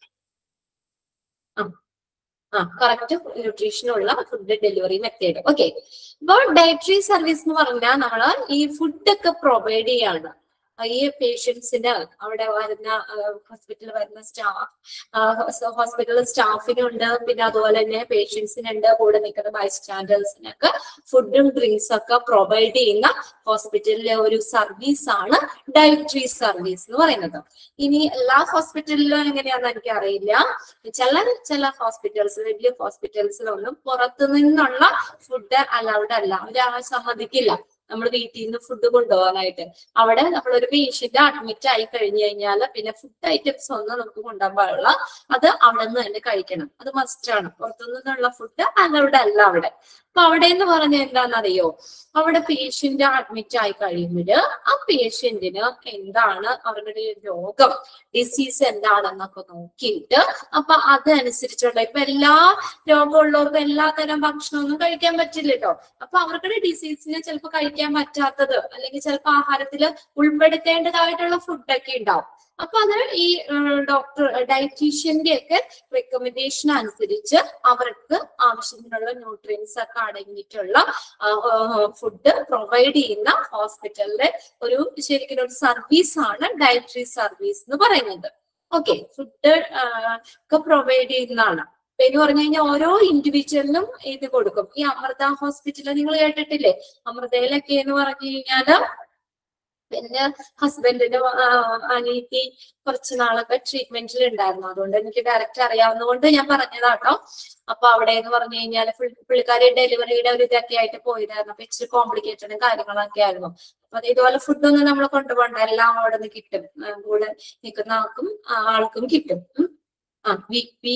ആ ആ കറക്റ്റ് ന്യൂട്രീഷനുള്ള ഫുഡ് ഡെലിവറി മെത്തേഡ് ഓക്കെ ഇപ്പോൾ ഡയറ്ററി സർവീസ് എന്ന് പറഞ്ഞാൽ നമ്മൾ ഈ ഫുഡൊക്കെ പ്രൊവൈഡ് ചെയ്യാണ് ഈ പേഷ്യൻസിന് അവിടെ വരുന്ന ഹോസ്പിറ്റലിൽ വരുന്ന സ്റ്റാഫ് ഹോസ്പിറ്റലിൽ സ്റ്റാഫിനുണ്ട് പിന്നെ അതുപോലെ തന്നെ പേഷ്യൻസിനുണ്ട് കൂടെ നിൽക്കുന്ന ബൈസ്റ്റാൻഡേഴ്സിനൊക്കെ ഫുഡും ഡ്രിങ്ക്സ് ഒക്കെ പ്രൊവൈഡ് ചെയ്യുന്ന ഹോസ്പിറ്റലിലെ ഒരു സർവീസ് ആണ് ഡയറ്ററി സർവീസ് എന്ന് പറയുന്നത് ഇനി എല്ലാ ഹോസ്പിറ്റലിലും എങ്ങനെയാണെന്ന് എനിക്ക് അറിയില്ല ചില ചില ഹോസ്പിറ്റൽസ് വലിയ ഹോസ്പിറ്റൽസിലൊന്നും പുറത്തു നിന്നുള്ള ഫുഡ് അലൗഡ് അല്ല അവര് സമ്മതിക്കില്ല നമ്മൾ വീട്ടിൽ നിന്ന് ഫുഡ് കൊണ്ടുപോകാനായിട്ട് അവിടെ നമ്മൾ ഒരു പേഷ്യന്റ് അഡ്മിറ്റ് ആയി കഴിഞ്ഞു കഴിഞ്ഞാൽ പിന്നെ ഫുഡ് ഐറ്റംസ് ഒന്നും നമുക്ക് കൊണ്ടുപോകാൻ പാടില്ല അത് അവിടെ നിന്ന് തന്നെ കഴിക്കണം അത് മസ്റ്റ് ആണ് പുറത്തു നിന്നുള്ള ഫുഡ് അലൗഡ് അല്ല അവിടെ അപ്പൊ അവിടെ എന്ന് പറഞ്ഞ എന്താണെന്നറിയോ അവിടെ പേഷ്യന്റ് അഡ്മിറ്റ് ആയി കഴിയുമ്പോൾ ആ പേഷ്യന്റിന് എന്താണ് അവരുടെ രോഗം ഡിസീസ് എന്താണെന്നൊക്കെ നോക്കിയിട്ട് അപ്പൊ അതനുസരിച്ചുള്ള ഇപ്പൊ എല്ലാ രോഗമുള്ളവർക്ക് എല്ലാ തരം ഭക്ഷണമൊന്നും കഴിക്കാൻ പറ്റില്ല കേട്ടോ അപ്പൊ അവരുടെ ഡിസീസിനെ ചിലപ്പോൾ കഴിക്കാൻ പറ്റാത്തത് അല്ലെങ്കിൽ ചിലപ്പോൾ ആഹാരത്തിൽ ഉൾപ്പെടുത്തേണ്ടതായിട്ടുള്ള ഫുഡൊക്കെ ഉണ്ടാവും അപ്പൊ അത് ഈ ഡോക്ടർ ഡയറ്റീഷ്യന്റെ ഒക്കെ റെക്കമെൻഡേഷൻ അനുസരിച്ച് അവർക്ക് ആവശ്യത്തിനുള്ള ന്യൂട്രിയൻസ് ഒക്കെ അടങ്ങിയിട്ടുള്ള ഫുഡ് പ്രൊവൈഡ് ചെയ്യുന്ന ഹോസ്പിറ്റലിലെ ഒരു ശരിക്കും ഒരു സർവീസ് ആണ് ഡയറ്ററി സർവീസ് എന്ന് പറയുന്നത് ഓക്കെ ഫുഡ് ഒക്കെ പ്രൊവൈഡ് ചെയ്യുന്നതാണ് ഇപ്പൊ എന്ന് പറഞ്ഞു കഴിഞ്ഞാൽ ഓരോ ഇൻഡിവിജ്വലിനും ഇത് കൊടുക്കും ഈ അമൃത ഹോസ്പിറ്റൽ നിങ്ങൾ കേട്ടിട്ടില്ലേ അമൃതയിലൊക്കെ എന്ന് പറഞ്ഞു കഴിഞ്ഞാല് പിന്നെ ഹസ്ബൻഡിന്റെ അനിയത്തി കുറച്ച് നാളൊക്കെ ട്രീറ്റ്മെന്റിൽ ഉണ്ടായിരുന്നു അതുകൊണ്ട് എനിക്ക് ഡയറക്റ്റ് അറിയാവുന്നതുകൊണ്ട് ഞാൻ പറഞ്ഞതാട്ടോ അപ്പൊ അവിടെ എന്ന് പറഞ്ഞു കഴിഞ്ഞാൽ പുള്ളിക്കാരി ഡെലിവറിയുടെ ഒരു ഇതൊക്കെ ആയിട്ട് പോയതായിരുന്നു അപ്പൊ ഇച്ചിരി കോംപ്ലിക്കേറ്റഡും കാര്യങ്ങളൊക്കെ ആയിരുന്നു അപ്പൊ അത് ഇതുപോലെ ഫുഡൊന്നും നമ്മൾ കൊണ്ടുപോകണ്ട എല്ലാം അവിടെ നിന്ന് കിട്ടും ആ, കൂടെ നിൽക്കുന്ന ആൾക്കും ആ, ആൾക്കും കിട്ടും ഉം. ആ വി പി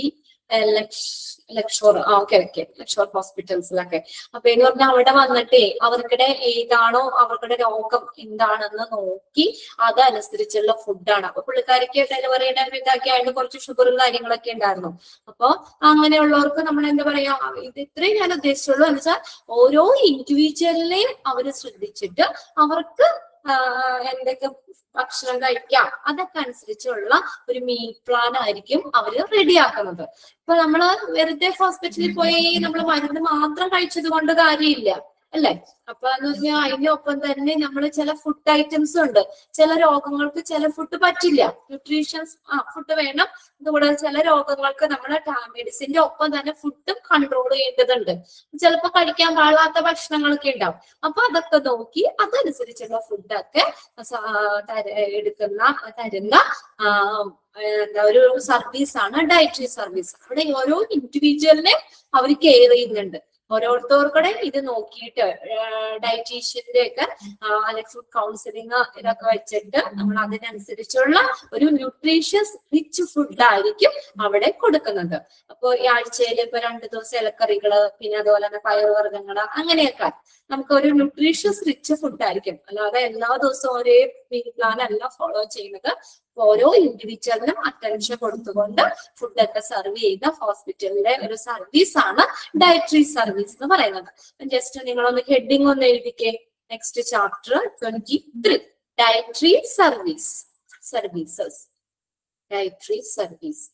ലക്ഷോർ ആ ഓക്കെ ഓക്കെ ലക്ഷോർ ഹോസ്പിറ്റൽസിലൊക്കെ അപ്പൊ എന്ന് പറഞ്ഞാൽ അവിടെ വന്നിട്ടേ അവർക്കിടെ ഏതാണോ അവർക്കിടെ രോഗം എന്താണെന്ന് നോക്കി അതനുസരിച്ചുള്ള ഫുഡാണ് അപ്പൊ പുള്ളിക്കാരിക്ക് ഡെലിവറിയുടെ ഇതൊക്കെ ആയിട്ട് കുറച്ച് ഷുഗറും കാര്യങ്ങളൊക്കെ ഉണ്ടായിരുന്നു അപ്പൊ അങ്ങനെയുള്ളവർക്ക് നമ്മൾ എന്താ പറയാ ഇത് ഇത്രയും ഞാൻ ഉദ്ദേശിച്ചുള്ളൂ എന്ന് വെച്ചാൽ ഓരോ ഇൻഡിവിജ്വലിനെയും അവര് ശ്രദ്ധിച്ചിട്ട് അവർക്ക് ആ, എന്തൊക്കെ ഭക്ഷണം കഴിക്കാം അതൊക്കെ അനുസരിച്ചുള്ള ഒരു മീൽ പ്ലാൻ ആയിരിക്കും അവര് റെഡിയാക്കുന്നത് ഇപ്പൊ നമ്മള് വെറുതെ ഹോസ്പിറ്റലിൽ പോയി നമ്മൾ മരുന്ന് മാത്രം കഴിച്ചത് കൊണ്ട് കാര്യമില്ല അല്ലെ അപ്പൊ എന്ന് പറഞ്ഞാൽ അതിനൊപ്പം തന്നെ നമ്മൾ ചില ഫുഡ് ഐറ്റംസ് ഉണ്ട് ചില രോഗങ്ങൾക്ക് ചില ഫുഡ് പറ്റില്ല ന്യൂട്രീഷ്യൻസ് ആ ഫുഡ് വേണം അതുകൂടാതെ ചില രോഗങ്ങൾക്ക് നമ്മൾ മെഡിസിന്റെ ഒപ്പം തന്നെ ഫുഡും കൺട്രോൾ ചെയ്യേണ്ടതുണ്ട് ചിലപ്പോൾ കഴിക്കാൻ പാടാത്ത ഭക്ഷണങ്ങളൊക്കെ ഉണ്ടാവും അപ്പൊ അതൊക്കെ നോക്കി അതനുസരിച്ചുള്ള ഫുഡൊക്കെ എടുക്കുന്ന തരുന്ന ആ, എന്താ ഒരു സർവീസ് ആണ് ഡയറ്ററി സർവീസ് അവിടെ ഓരോ ഇൻഡിവിജ്വലിനെ അവർ കെയർ ചെയ്യുന്നുണ്ട് ഓരോരുത്തർക്കൂടെ ഇത് നോക്കിയിട്ട് ഡയറ്റീഷ്യന്റെ ഒക്കെ അല്ലെങ്കിൽ ഫുഡ് കൗൺസിലിംഗ് ഇതൊക്കെ വെച്ചിട്ട് നമ്മൾ അതിനനുസരിച്ചുള്ള ഒരു ന്യൂട്രീഷ്യസ് റിച്ച് ഫുഡ് ആയിരിക്കും അവിടെ കൊടുക്കുന്നത് അപ്പൊ ഈ ആഴ്ചയിൽ ഇപ്പൊ രണ്ടു ദിവസം ഇലക്കറികള് പിന്നെ അതുപോലെ തന്നെ പയറുവർഗ്ഗങ്ങള് അങ്ങനെയൊക്കെ നമുക്ക് ഒരു ന്യൂട്രീഷ്യസ് റിച്ച് ഫുഡ് ആയിരിക്കും അല്ലാതെ എല്ലാ ദിവസവും ഒരേ മീൽ പ്ലാൻ അല്ല ഫോളോ ചെയ്യുന്നത് ഓരോ ഇൻഡിവിജ്വലിനും അറ്റൻഷൻ കൊടുത്തുകൊണ്ട് ഫുഡൊക്കെ സെർവ് ചെയ്യുന്ന ഹോസ്പിറ്റലിലെ ഒരു സർവീസ് ആണ് ഡയറ്ററി സർവീസ് എന്ന് പറയുന്നത് ജസ്റ്റ് നിങ്ങളൊന്ന് ഹെഡിങ് ഒന്ന് എഴുതിക്കേ next chapter twenty three dietary service services dietary service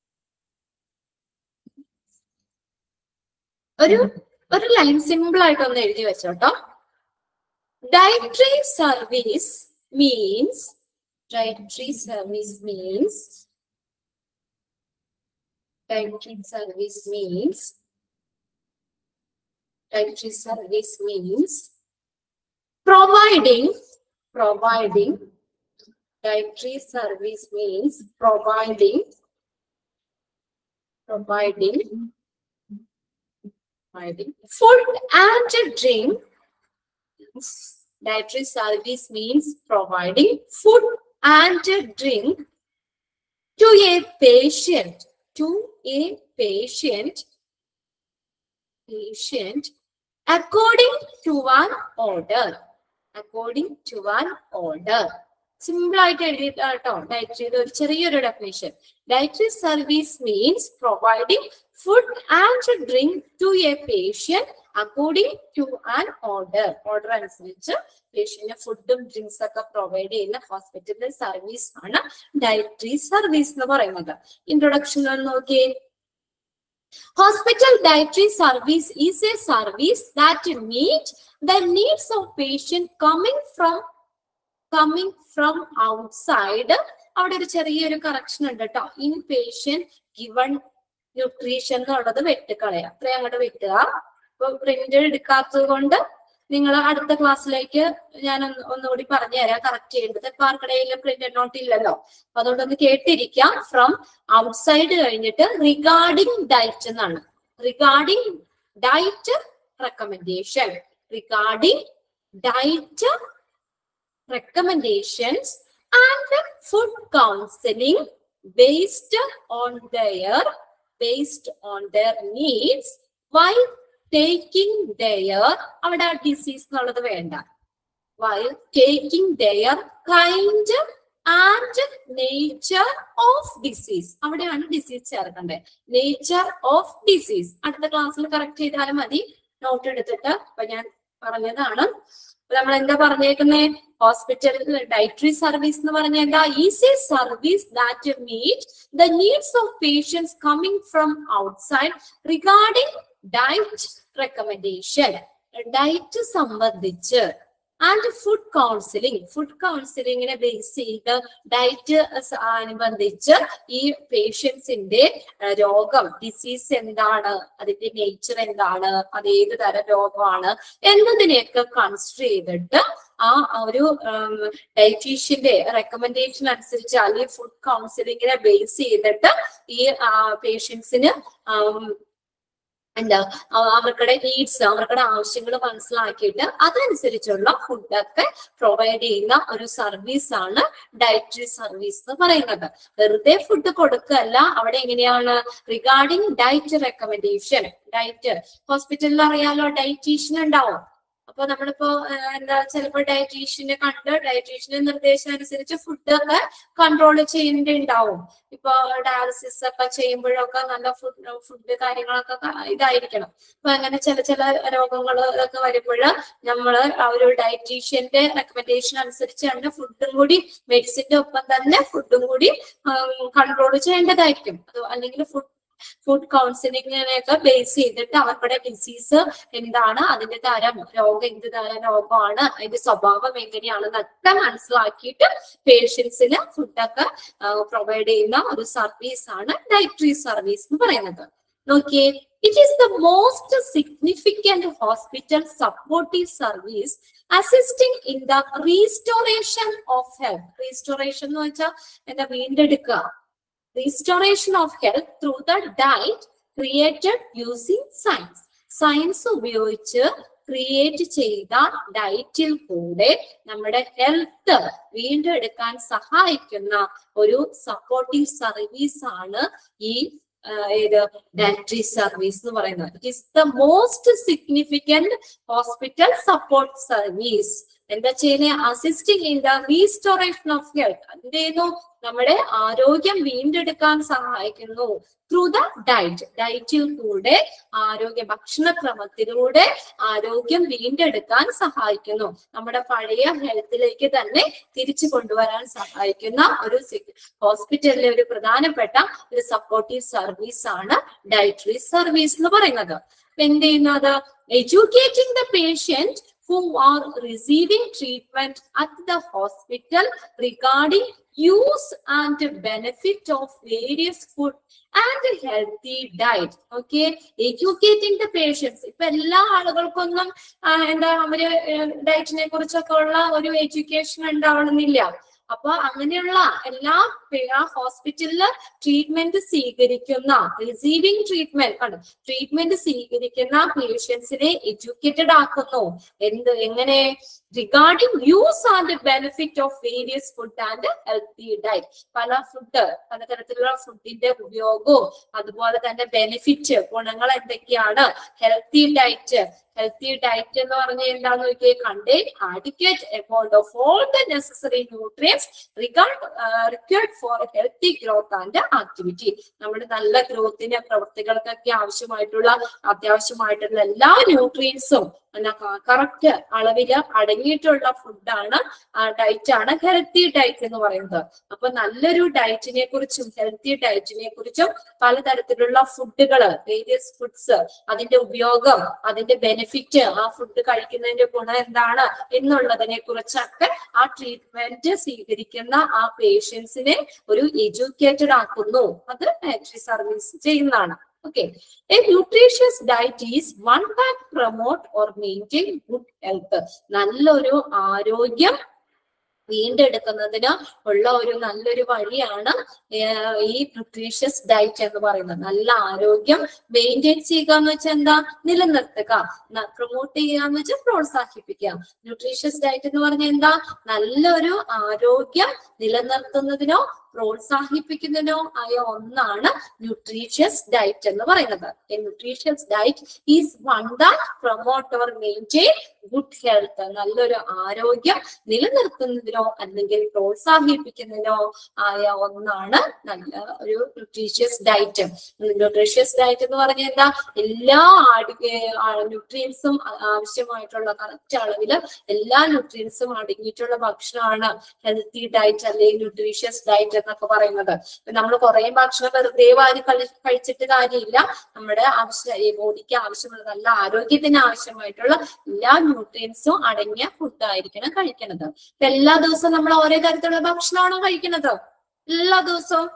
ഒരു ഒരു ലൈൻ സിമ്പിൾ ആയിട്ട് ഒന്ന് എഴുതി വെച്ചോട്ടോ dietary service means dietary service means dietary service means dietary service means providing providing dietary service means providing providing providing food and drink dietary service means providing food and drink to a patient to a patient patient according to an order according to an order simple ആയിട്ട് എഴുതിയിട്ട് കേട്ടോ dietary ഒരു ചെറിയൊരു definition dietary service means providing food and drink to a patient according to an order order അനുസരിച്ച് പേഷ്യന്റിന് ഫുഡും drinks ഒക്കെ provide ചെയ്യുന്ന ഹോസ്പിറ്റലിലെ സർവീസ് ആണ് ഡയറ്ററി സർവീസ് എന്ന് പറയുന്നത് ഇൻട്രൊഡക്ഷൻ നോക്കിയേ Hospital dietary service is a service that meet the needs of patient coming from coming from outside അവിടെ ഒരു ചെറിയൊരു കറക്ഷൻ ഉണ്ട് കേട്ടോ ഇൻ പേഷ്യൻ ഗിവൺ ന്യൂട്രീഷൻ എന്നുള്ളത് വെട്ടിക്കളയാം അത്രയും അങ്ങോട്ട് വെട്ടുക ഇപ്പൊ പ്രിന്റ് എടുക്കാത്തത് കൊണ്ട് നിങ്ങൾ അടുത്ത ക്ലാസ്സിലേക്ക് ഞാൻ ഒന്ന് ഒന്നുകൂടി പറഞ്ഞു തരാം കറക്റ്റ് ചെയ്യേണ്ടത് ഇപ്പൊ ആർക്കിടയിൽ പ്രിന്റ് നോട്ട് ഇല്ലല്ലോ അപ്പൊ അതുകൊണ്ടൊന്ന് കേട്ടിരിക്കാം ഫ്രം ഔട്ട്സൈഡ് കഴിഞ്ഞിട്ട് റിഗാർഡിംഗ് ഡയറ്റ് എന്നാണ് regarding diet recommendation regarding diet recommendations and food counseling based on their based on their needs while taking their അവിടെ ഡിസീസ് എന്നുള്ളത് വേണ്ട while taking their kind and nature of disease അവിടെയാണ് disease ചേർക്കേണ്ടത് nature of disease അടുത്ത ക്ലാസ്സിൽ correct ചെയ്താലും മതി not എടുത്തിട്ട് ഇപ്പൊ ഞാൻ പറഞ്ഞതാണ് നമ്മൾ എന്താ പറഞ്ഞേക്കുന്നേ ഹോസ്പിറ്റലിൽ ഡയറ്ററി സർവീസ് എന്ന് പറഞ്ഞാൽ എന്താ is a service that meet the needs of patients coming from outside regarding diet recommendation diet സംബന്ധിച്ച് ആൻഡ് ഫുഡ് കൗൺസിലിംഗ് ഫുഡ് കൗൺസിലിങ്ങിനെ ബേസ് ചെയ്ത് ഡയറ്റ് അനുബന്ധിച്ച് ഈ പേഷ്യൻസിന്റെ രോഗം ഡിസീസ് എന്താണ് അതിന്റെ നേച്ചർ എന്താണ് അത് ഏത് തരം രോഗമാണ് എന്നതിനെയൊക്കെ കൺസിഡർ ചെയ്തിട്ട് ആ ഒരു ഡയറ്റീഷ്യന്റെ റെക്കമെൻഡേഷൻ അനുസരിച്ച് അല്ലെങ്കിൽ ഫുഡ് കൗൺസിലിങ്ങിനെ ബേസ് ചെയ്തിട്ട് ഈ പേഷ്യൻസിന് എന്താ അവർക്കുടെ നീഡ്സ് അവർക്കുടെ ആവശ്യങ്ങൾ മനസ്സിലാക്കിയിട്ട് അതനുസരിച്ചുള്ള ഫുഡൊക്കെ പ്രൊവൈഡ് ചെയ്യുന്ന ഒരു സർവീസ് ആണ് ഡയറ്ററി സർവീസ് എന്ന് പറയുന്നത് വെറുതെ ഫുഡ് കൊടുക്കല്ല അവിടെ എങ്ങനെയാണ് റിഗാർഡിംഗ് ഡയറ്റ് റെക്കമെൻഡേഷൻ ഡയറ്റ് ഹോസ്പിറ്റലിൽ അറിയാലോ ഡയറ്റീഷ്യൻ ഉണ്ടാവും അപ്പൊ നമ്മളിപ്പോ എന്താ ചിലപ്പോ ഡയറ്റീഷ്യനെ കണ്ട് ഡയറ്റീഷ്യന്റെ നിർദ്ദേശം അനുസരിച്ച് ഫുഡ് ഒക്കെ കൺട്രോൾ ചെയ്യേണ്ടിണ്ടാവും ഇപ്പൊ ഡയാലിസിസ് ഒക്കെ ചെയ്യുമ്പോഴൊക്കെ നല്ല ഫുഡ് ഫുഡ് കാര്യങ്ങളൊക്കെ ഇതായിരിക്കണം അപ്പൊ അങ്ങനെ ചില ചില രോഗങ്ങൾ ഒക്കെ വരുമ്പോൾ നമ്മള് ആ ഒരു ഡയറ്റീഷ്യന്റെ റെക്കമെൻഡേഷൻ അനുസരിച്ചാണ് ഫുഡും കൂടി മെഡിസിന്റെ ഒപ്പം തന്നെ ഫുഡും കൂടി കൺട്രോൾ ചെയ്യേണ്ടതായിരിക്കും അത് അല്ലെങ്കിൽ ഫുഡ് ഫുഡ് കൗൺസിലിങ്ങിനെയൊക്കെ ബേസ് ചെയ്തിട്ട് അവർക്കുടെ ഡിസീസ് എന്താണ് അതിന്റെ തരം രോഗം എന്ത് തരം രോഗമാണ് അതിന്റെ സ്വഭാവം എങ്ങനെയാണെന്നൊക്കെ മനസ്സിലാക്കിയിട്ട് പേഷ്യൻസിന് ഫുഡൊക്കെ പ്രൊവൈഡ് ചെയ്യുന്ന ഒരു സർവീസ് ആണ് ഡയറ്ററി സർവീസ് എന്ന് പറയുന്നത് നോക്കിയേ it is the most significant hospital supportive service assisting in the restoration of health restoration എന്ന് വെച്ചാൽ എന്താ വീണ്ടെടുക്കുക restoration of health through the diet created using science. സയൻസ് ഉപയോഗിച്ച് ക്രിയേറ്റ് ചെയ്ത ഡയറ്റിൽ കൂടെ നമ്മുടെ ഹെൽത്ത് വീണ്ടും എടുക്കാൻ സഹായിക്കുന്ന ഒരു സപ്പോർട്ടീവ് സർവീസ് ആണ് ഈ ഏത് ഡയറ്ററി സർവീസ് എന്ന് പറയുന്നത് it is the most significant hospital support service എന്താ ചെയ്യുന്നത് assisting in the restoration of health എന്ത് ചെയ്യുന്നു നമ്മുടെ ആരോഗ്യം വീണ്ടെടുക്കാൻ സഹായിക്കുന്നു ത്രൂ ദ ഡയറ്റ് ഡയറ്റിൽ കൂടെ ആരോഗ്യ ഭക്ഷണക്രമത്തിലൂടെ ആരോഗ്യം വീണ്ടെടുക്കാൻ സഹായിക്കുന്നു നമ്മുടെ പഴയ ഹെൽത്തിലേക്ക് തന്നെ തിരിച്ചു കൊണ്ടുവരാൻ സഹായിക്കുന്ന ഒരു ഹോസ്പിറ്റലിലെ ഒരു പ്രധാനപ്പെട്ട ഒരു സപ്പോർട്ടീവ് സർവീസ് ആണ് ഡയറ്ററി സർവീസ് എന്ന് പറയുന്നത് എന്ത് ചെയ്യുന്നത് educating the patient who are receiving treatment at the hospital regarding use and benefit of various food and healthy diet. Okay, educating the patients. ഇപ്പൊ എല്ലാ ആളുകൾക്കൊന്നും എന്താ അവര് ഡയറ്റിനെ കുറിച്ചൊക്കെ ഉള്ള ഒരു എഡ്യൂക്കേഷൻ ഉണ്ടാവണമെന്നില്ല അപ്പൊ അങ്ങനെയുള്ള എല്ലാ ഹോസ്പിറ്റലില് ട്രീറ്റ്മെന്റ് സ്വീകരിക്കുന്ന റിസീവിംഗ് ട്രീറ്റ്മെന്റ് ആണ് ട്രീറ്റ്മെന്റ് സ്വീകരിക്കുന്ന പേഷ്യൻസിനെ എഡ്യൂക്കേറ്റഡ് ആക്കുന്നു എന്ത് എങ്ങനെ regarding use and benefit of various food and healthy diet പല ഫുഡ് പലതരത്തിലുള്ള ഫുഡിന്റെ ഉപയോഗവും അതുപോലെ തന്നെ ബെനിഫിറ്റ് ഗുണങ്ങൾ എന്തൊക്കെയാണ് ഹെൽത്തി ഡയറ്റ് ഹെൽത്തി ഡയറ്റ് എന്ന് പറഞ്ഞാൽ എന്താന്ന് നോക്കിയേ contain adequate amount of all the necessary nutrients regard required for healthy growth and activity നമ്മുടെ നല്ല ഗ്രോത്തിന് പ്രവൃത്തികൾക്കൊക്കെ ആവശ്യമായിട്ടുള്ള അത്യാവശ്യമായിട്ടുള്ള എല്ലാ ന്യൂട്രിയൻസും കറക്റ്റ് അളവില് അടങ്ങിയിട്ടുള്ള ഫുഡാണ് ഡയറ്റ് ആണ് ഹെൽത്തി ഡയറ്റ് എന്ന് പറയുന്നത് അപ്പൊ നല്ലൊരു ഡയറ്റിനെ കുറിച്ചും ഹെൽത്തി ഡയറ്റിനെ കുറിച്ചും പലതരത്തിലുള്ള ഫുഡുകള് വേരിയസ് ഫുഡ്സ് അതിന്റെ ഉപയോഗം അതിന്റെ ബെനിഫിറ്റ് ആ ഫുഡ് കഴിക്കുന്നതിന്റെ ഗുണം എന്താണ് എന്നുള്ളതിനെ കുറിച്ചൊക്കെ ആ ട്രീറ്റ്മെന്റ് സ്വീകരിക്കുന്ന ആ പേഷ്യൻസിനെ ഒരു എഡ്യൂക്കേറ്റഡ് ആക്കുന്നു അത് ഡയറ്ററി സർവീസ് ചെയ്യുന്നതാണ് okay a nutritious diet is one that promote or maintain good health നല്ലൊരു ആരോഗ്യം വീണ്ടെടുക്കുന്നതിന് ഉള്ള ഒരു നല്ലൊരു വഴിയാണ് ഏർ ഈ ന്യൂട്രീഷ്യസ് ഡയറ്റ് എന്ന് പറയുന്നത് നല്ല ആരോഗ്യം മെയിൻറ്റെയിൻ ചെയ്യുക എന്ന് വെച്ചാൽ എന്താ നിലനിർത്തുക പ്രൊമോട്ട് ചെയ്യുക എന്ന് വെച്ചാൽ പ്രോത്സാഹിപ്പിക്കുക ന്യൂട്രീഷ്യസ് ഡയറ്റ് എന്ന് പറഞ്ഞാൽ എന്താ നല്ലൊരു ആരോഗ്യം നിലനിർത്തുന്നതിനോ പ്രോത്സാഹിപ്പിക്കുന്നതിനോ ആയ ഒന്നാണ് ന്യൂട്രീഷ്യസ് ഡയറ്റ് എന്ന് പറയുന്നത് nutritious diet is one that promote or maintain good health നല്ലൊരു ആരോഗ്യം നിലനിർത്തുന്നതിനോ അല്ലെങ്കിൽ പ്രോത്സാഹിപ്പിക്കുന്നതിനോ ആയ ഒന്നാണ് നല്ല ഒരു ന്യൂട്രീഷ്യസ് ഡയറ്റ് ന്യൂട്രീഷ്യസ് ഡയറ്റ് എന്ന് പറഞ്ഞാൽ എന്താ എല്ലാ ന്യൂട്രിയൻസും ആവശ്യമായിട്ടുള്ള കറക്റ്റ് അളവില് എല്ലാ ന്യൂട്രിയൻസും അടങ്ങിയിട്ടുള്ള ഭക്ഷണമാണ് ഹെൽത്തി ഡയറ്റ് അല്ലെങ്കിൽ ന്യൂട്രീഷ്യസ് ഡയറ്റ് എന്നൊക്കെ പറയുന്നത് നമ്മൾ കുറെ ഭക്ഷണം വെറുതെ വാരി കളി കഴിച്ചിട്ട് കാര്യമില്ല നമ്മുടെ ആവശ്യ ഈ ബോഡിക്ക് ആവശ്യമുള്ള നല്ല ആരോഗ്യത്തിന് ആവശ്യമായിട്ടുള്ള എല്ലാ ന്യൂട്രിയൻസും അടങ്ങിയ ഫുഡ് ആയിരിക്കണം കഴിക്കുന്നത് ഇപ്പൊ എല്ലാ ദിവസവും നമ്മൾ ഓരോ തരത്തിലുള്ള ഭക്ഷണമാണോ കഴിക്കുന്നത് എല്ലാ ദിവസവും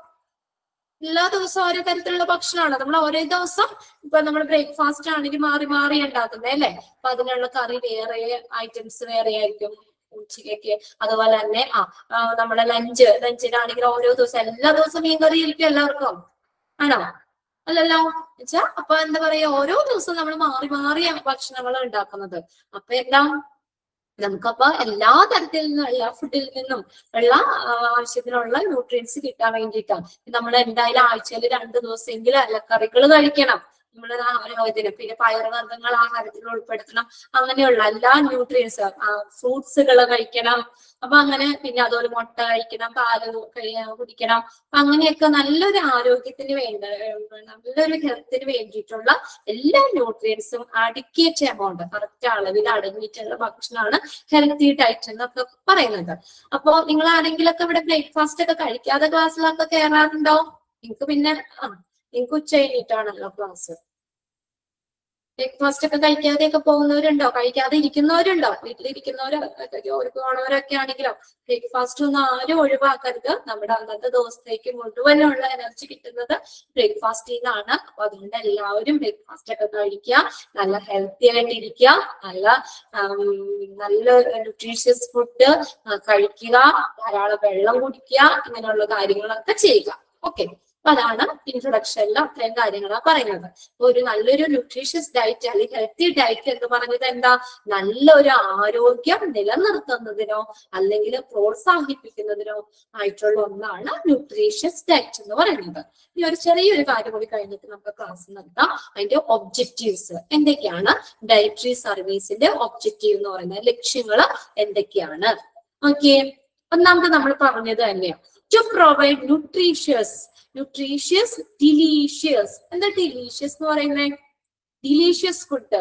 എല്ലാ ദിവസവും ഓരോ തരത്തിലുള്ള ഭക്ഷണമാണ് നമ്മൾ ഓരോ ദിവസം ഇപ്പൊ നമ്മൾ ബ്രേക്ക്ഫാസ്റ്റ് ആണെങ്കിൽ മാറി മാറി ഉണ്ടാക്കുന്നത് അല്ലേ അപ്പൊ അതിനുള്ള കറി വേറെ ഐറ്റംസ് വേറെ ആയിരിക്കും ഉച്ചയ്ക്ക് അതുപോലെ തന്നെ ആ ആ, നമ്മുടെ ലഞ്ച് ലഞ്ചിനാണെങ്കിൽ ഓരോ ദിവസം എല്ലാ ദിവസവും മീൻ കറി ആയിരിക്കും എല്ലാവർക്കും ആണോ അല്ലല്ലോ വെച്ചാ അപ്പൊ എന്താ പറയാ ഓരോ ദിവസവും നമ്മൾ മാറി മാറി ഭക്ഷണങ്ങൾ ഉണ്ടാക്കുന്നത് അപ്പൊ എല്ലാം നമുക്കപ്പോ എല്ലാ തരത്തിൽ നിന്നും എല്ലാ ഫുഡിൽ നിന്നും ഉള്ള ആ, ആവശ്യത്തിനുള്ള ന്യൂട്രിയൻസ് കിട്ടാൻ വേണ്ടിയിട്ടാണ് നമ്മൾ എന്തായാലും ആഴ്ചയിൽ രണ്ട് ദിവസമെങ്കിലും ഇലക്കറികൾ കഴിക്കണം നമ്മൾ ഇതിന് പിന്നെ പയറുവർഗ്ഗങ്ങൾ ആഹാരത്തിൽ ഉൾപ്പെടുത്തണം അങ്ങനെയുള്ള എല്ലാ ന്യൂട്രിയൻസ് ഫ്രൂട്ട്സുകൾ കഴിക്കണം അപ്പൊ അങ്ങനെ പിന്നെ അതുപോലെ മുട്ട കഴിക്കണം പാല് കഴി- കുടിക്കണം അപ്പൊ അങ്ങനെയൊക്കെ നല്ലൊരു ആരോഗ്യത്തിന് വേണ്ട നല്ലൊരു ഹെൽത്തിന് വേണ്ടിയിട്ടുള്ള എല്ലാ ന്യൂട്രിയൻസും അഡിക്കേറ്റ് എമൗണ്ട് കറക്റ്റ് അളവിൽ അടങ്ങിയിട്ടുള്ള ഭക്ഷണമാണ് ഹെൽത്തി ഡയറ്റ് എന്നൊക്കെ പറയുന്നത് അപ്പോ നിങ്ങൾ ആരെങ്കിലൊക്കെ ഇവിടെ ബ്രേക്ക്ഫാസ്റ്റ് ഒക്കെ കഴിക്കാതെ ക്ലാസ്സിലൊക്കെ കയറാറുണ്ടോ നിങ്ങൾക്ക് പിന്നെ ആ നിങ്ങൾക്ക് ഉച്ച കഴിഞ്ഞിട്ടാണല്ലോ ക്ലാസ് ബ്രേക്ക്ഫാസ്റ്റ് ഒക്കെ കഴിക്കാതെയൊക്കെ പോകുന്നവരുണ്ടോ കഴിക്കാതെ ഇരിക്കുന്നവരുണ്ടോ വീട്ടിലിരിക്കുന്നവരോ ഒക്കെ ജോലിക്ക് പോണവരൊക്കെ ആണെങ്കിലോ ബ്രേക്ക്ഫാസ്റ്റ് ഒന്നും ആരും ഒഴിവാക്കരുത് നമ്മുടെ അന്നത്തെ ദിവസത്തേക്ക് മുഴുവനുള്ള എനർജി കിട്ടുന്നത് ബ്രേക്ക്ഫാസ്റ്റിൽ നിന്നാണ് അപ്പൊ അതുകൊണ്ട് എല്ലാവരും ബ്രേക്ക്ഫാസ്റ്റ് ഒക്കെ കഴിക്കുക നല്ല ഹെൽത്തി ആയിട്ട് ഇരിക്കുക നല്ല ആം, നല്ല ന്യൂട്രീഷ്യസ് ഫുഡ് കഴിക്കുക ധാരാളം വെള്ളം കുടിക്കുക ഇങ്ങനെയുള്ള കാര്യങ്ങളൊക്കെ ചെയ്യുക ഓക്കെ അപ്പൊ അതാണ് ഇൻട്രൊഡക്ഷനിൽ അത്രയും കാര്യങ്ങളാണ് പറയുന്നത് അപ്പൊ ഒരു നല്ലൊരു ന്യൂട്രീഷ്യസ് ഡയറ്റ് അല്ലെങ്കിൽ ഹെൽത്തി ഡയറ്റ് എന്ന് പറഞ്ഞത് എന്താ നല്ലൊരു ആരോഗ്യം നിലനിർത്തുന്നതിനോ അല്ലെങ്കിൽ പ്രോത്സാഹിപ്പിക്കുന്നതിനോ ആയിട്ടുള്ള ഒന്നാണ് ന്യൂട്രീഷ്യസ് ഡയറ്റ് എന്ന് പറയുന്നത് ഇനി ഒരു ചെറിയൊരു കാര്യം കൂടി കഴിഞ്ഞിട്ട് നമുക്ക് ക്ലാസ് നടത്താം അതിന്റെ ഒബ്ജക്റ്റീവ്സ് എന്തൊക്കെയാണ് ഡയറ്ററി സർവീസിന്റെ ഒബ്ജക്റ്റീവ് എന്ന് പറയുന്നത് ലക്ഷ്യങ്ങൾ എന്തൊക്കെയാണ് ഓക്കെ ഒന്നാമത് നമ്മൾ പറഞ്ഞത് തന്നെയാണ് to provide nutritious nutritious delicious എന്താ ഡിലീഷ്യസ് എന്ന് പറയുന്നത് ഡിലീഷ്യസ് ഫുഡ്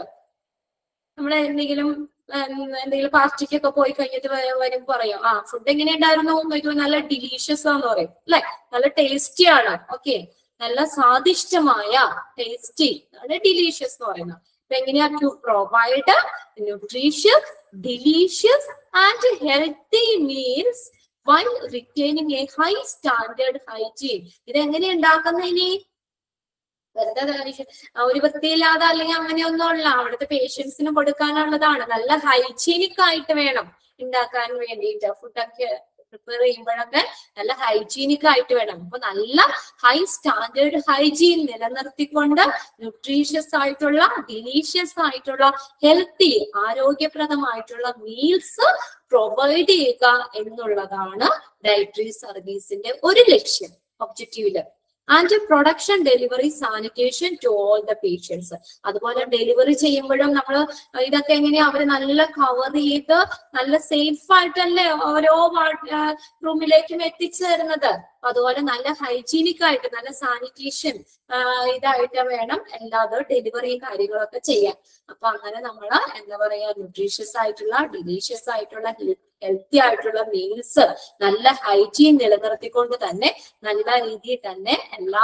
നമ്മൾ എന്തെങ്കിലും ഉം, എന്തെങ്കിലും പാർട്ടിക്കൊക്കെ പോയി കഴിഞ്ഞിട്ട് വ- വരുമ്പോ പറയും ആ ഫുഡ് എങ്ങനെ ഉണ്ടായിരുന്നു നോക്കുമ്പോൾ നല്ല ഡിലീഷ്യസ് ആന്ന് പറയും അല്ലെ നല്ല ടേസ്റ്റി ആണ് ഓക്കെ നല്ല സ്വാദിഷ്ടമായ ടേസ്റ്റി ആണ് ഡിലീഷ്യസ് എന്ന് പറയുന്നത് അപ്പൊ എങ്ങനെയാ to provide nutritious delicious and healthy meals while retaining a high standard hygiene ഇത് എങ്ങനെ ഉണ്ടാക്കുന്ന ഇനി വെറുതെ കാര്യം- ആ ഒരു വൃത്തിയില്ലാതെ അല്ലെങ്കിൽ അങ്ങനെയൊന്നും ഉള്ള അവിടുത്തെ പേഷ്യൻസിന് കൊടുക്കാനുള്ളതാണ് നല്ല ഹൈജീനിക് ആയിട്ട് വേണം ഉണ്ടാക്കാൻ വേണ്ടിയിട്ട് ഫുഡൊക്കെ പ്രിപ്പയർ ചെയ്യുമ്പോഴൊക്കെ നല്ല ഹൈജീനിക് ആയിട്ട് വേണം അപ്പൊ നല്ല ഹൈ സ്റ്റാൻഡേർഡ് ഹൈജീൻ നിലനിർത്തിക്കൊണ്ട് ന്യൂട്രീഷ്യസ് ആയിട്ടുള്ള ഡിലീഷ്യസ് ആയിട്ടുള്ള ഹെൽത്തി ആരോഗ്യപ്രദമായിട്ടുള്ള മീൽസ് പ്രൊവൈഡ് ചെയ്യുക എന്നുള്ളതാണ് ഡയറ്ററി സർവീസിന്റെ ഒരു ലക്ഷ്യം ഒബ്ജക്റ്റീവില് and production delivery sanitation to all the patients അതുപോലെ ഡെലിവറി ചെയ്യുമ്പോഴും നമ്മൾ ഇതൊക്കെ എങ്ങനെയാ അവര് നല്ല കവർ ചെയ്ത് നല്ല സേഫ് ആയിട്ടല്ലേ ഓരോ റൂമിലേക്കും എത്തിച്ചു തരുന്നത് അതുപോലെ നല്ല ഹൈജീനിക് ആയിട്ട് നല്ല സാനിറ്റേഷൻ ഇതായിട്ട് വേണം എല്ലാതും ഡെലിവറിയും കാര്യങ്ങളൊക്കെ ചെയ്യാൻ അപ്പൊ അങ്ങനെ നമ്മൾ എന്താ പറയാ ന്യൂട്രീഷ്യസ് ആയിട്ടുള്ള ഡിലീഷ്യസ് ആയിട്ടുള്ള ഹെൽത്തി ആയിട്ടുള്ള മീൽസ് നല്ല ഹൈജീൻ നിലനിർത്തിക്കൊണ്ട് തന്നെ നല്ല രീതിയിൽ തന്നെ എല്ലാ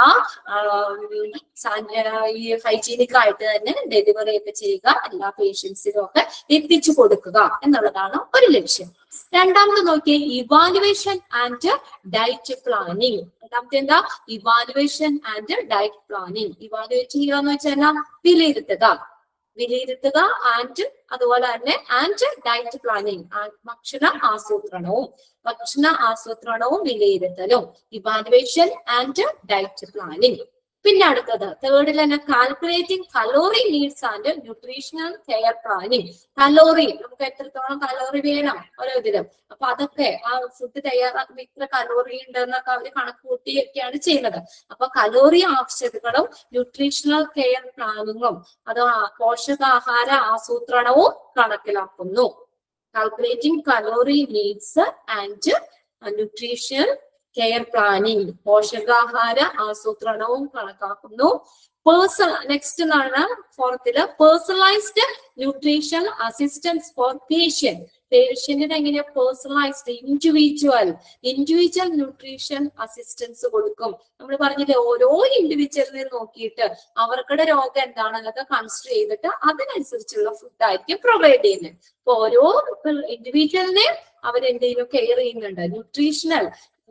ഈ ഹൈജീനിക് ആയിട്ട് തന്നെ ഡെലിവറി ഒക്കെ ചെയ്യുക എല്ലാ പേഷ്യൻസിനും ഒക്കെ എത്തിച്ചു കൊടുക്കുക എന്നുള്ളതാണ് ഒരു ലക്ഷ്യം രണ്ടാമത് നോക്കിയേ ഇവാലുവേഷൻ ആൻഡ് ഡയറ്റ് പ്ലാനിങ് രണ്ടാമത്തെ എന്താ evaluation and diet planning evaluate ചെയ്യുക എന്ന് വെച്ചാൽ വിലയിരുത്തുക വിലയിരുത്തുക ആൻഡ് അതുപോലെ തന്നെ ആൻഡ് ഡയറ്റ് പ്ലാനിങ് ഭക്ഷണ ആസൂത്രണവും ഭക്ഷണ ആസൂത്രണവും വിലയിരുത്തലും ഇവാലുവേഷൻ ആൻഡ് ഡയറ്റ് പ്ലാനിങ് പിന്നെ അടുത്തത് തേർഡിൽ തന്നെ calculating calorie needs and nutritional care planning calorie നമുക്ക് എത്രത്തോളം കലോറി വേണം ഓരോ ഇതിലും അപ്പൊ അതൊക്കെ ആ ഫുഡ് തയ്യാറാക്കുമ്പോൾ ഇത്ര കലോറി ഉണ്ട് എന്നൊക്കെ അവര് കണക്ക് കൂട്ടിയൊക്കെയാണ് ചെയ്യുന്നത് അപ്പൊ കലോറി ആവശ്യകതകളും ന്യൂട്രീഷണൽ കെയർ പ്ലാനിങ്ങും അത് പോഷകാഹാര ആസൂത്രണവും കണക്കിലാക്കുന്നു calculating calorie needs and nutrition care planning പോഷകാഹാര ആസൂത്രണവും കണക്കാക്കുന്നു പേഴ്സൺ നെക്സ്റ്റ് എന്നാണ് ഫോർത്തില് personalized nutrition assistance for patient പേഷ്യന്റിന് എങ്ങനെ personalized individual individual nutrition assistance കൊടുക്കും നമ്മൾ പറഞ്ഞില്ലേ ഓരോ ഇൻഡിവിജ്വലിനെ നോക്കിയിട്ട് അവർക്കുടെ രോഗം എന്താണെന്നൊക്കെ കൺസിഡർ ചെയ്തിട്ട് അതിനനുസരിച്ചുള്ള ഫുഡ് ആയിരിക്കും പ്രൊവൈഡ് ചെയ്യുന്നത് അപ്പൊ ഓരോ ഇൻഡിവിജ്വലിനെ അവരെന്തെങ്കിലും കെയർ ചെയ്യുന്നുണ്ട് nutritional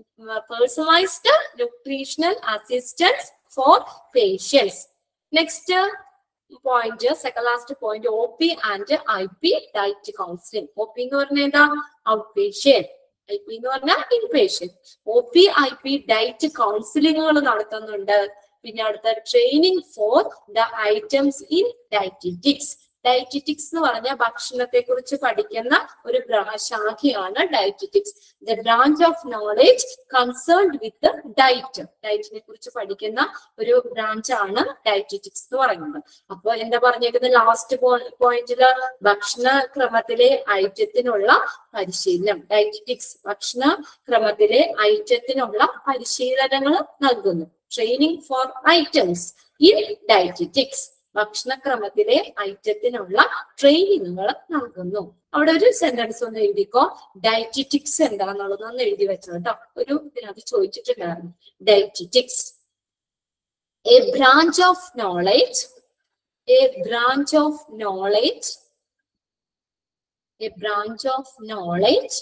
personalized nutritional assistance for patients next point second last point O P and I P diet counselling O P എന്ന് പറഞ്ഞാൽ എന്താ ഔട്ട് പേഷ്യന്റ് ഐ പി എന്ന് പറഞ്ഞാൽ in patient O P I P diet കൗൺസിലിങ്ങുകൾ നടത്തുന്നുണ്ട് പിന്നെ അടുത്ത training for the items in dietetics dietetics എന്ന് പറഞ്ഞ ഭക്ഷണത്തെ കുറിച്ച് പഠിക്കുന്ന ഒരു ശാഖയാണ് dietetics the branch of knowledge concerned with diet ഡയറ്റിനെ കുറിച്ച് പഠിക്കുന്ന ഒരു ബ്രാഞ്ച് ആണ് ഡയറ്റിറ്റിക്സ് എന്ന് പറയുന്നത് അപ്പൊ എന്താ പറഞ്ഞേക്കുന്നത് ലാസ്റ്റ് പോയിന്റില് ഭക്ഷണ ക്രമത്തിലെ ഐറ്റത്തിനുള്ള പരിശീലനം ഡയറ്റിറ്റിക്സ് ഭക്ഷണ ക്രമത്തിലെ ഐറ്റത്തിനുള്ള പരിശീലനങ്ങൾ നൽകുന്നു training for items in dietetics ഭക്ഷണക്രമത്തിലെ ഐറ്റത്തിനുള്ള ട്രെയിനിങ്ങുകൾ നൽകുന്നു അവിടെ ഒരു സെന്റൻസ് ഒന്ന് എഴുതിക്കോ ഡയറ്റിറ്റിക്സ് എന്താണെന്നുള്ളത് ഒന്ന് എഴുതി വെച്ചോ കേട്ടോ ഒരു ഇതിനകത്ത് ചോദിച്ചിട്ടുണ്ടായിരുന്നു dietetics a branch of knowledge a branch of knowledge a branch of knowledge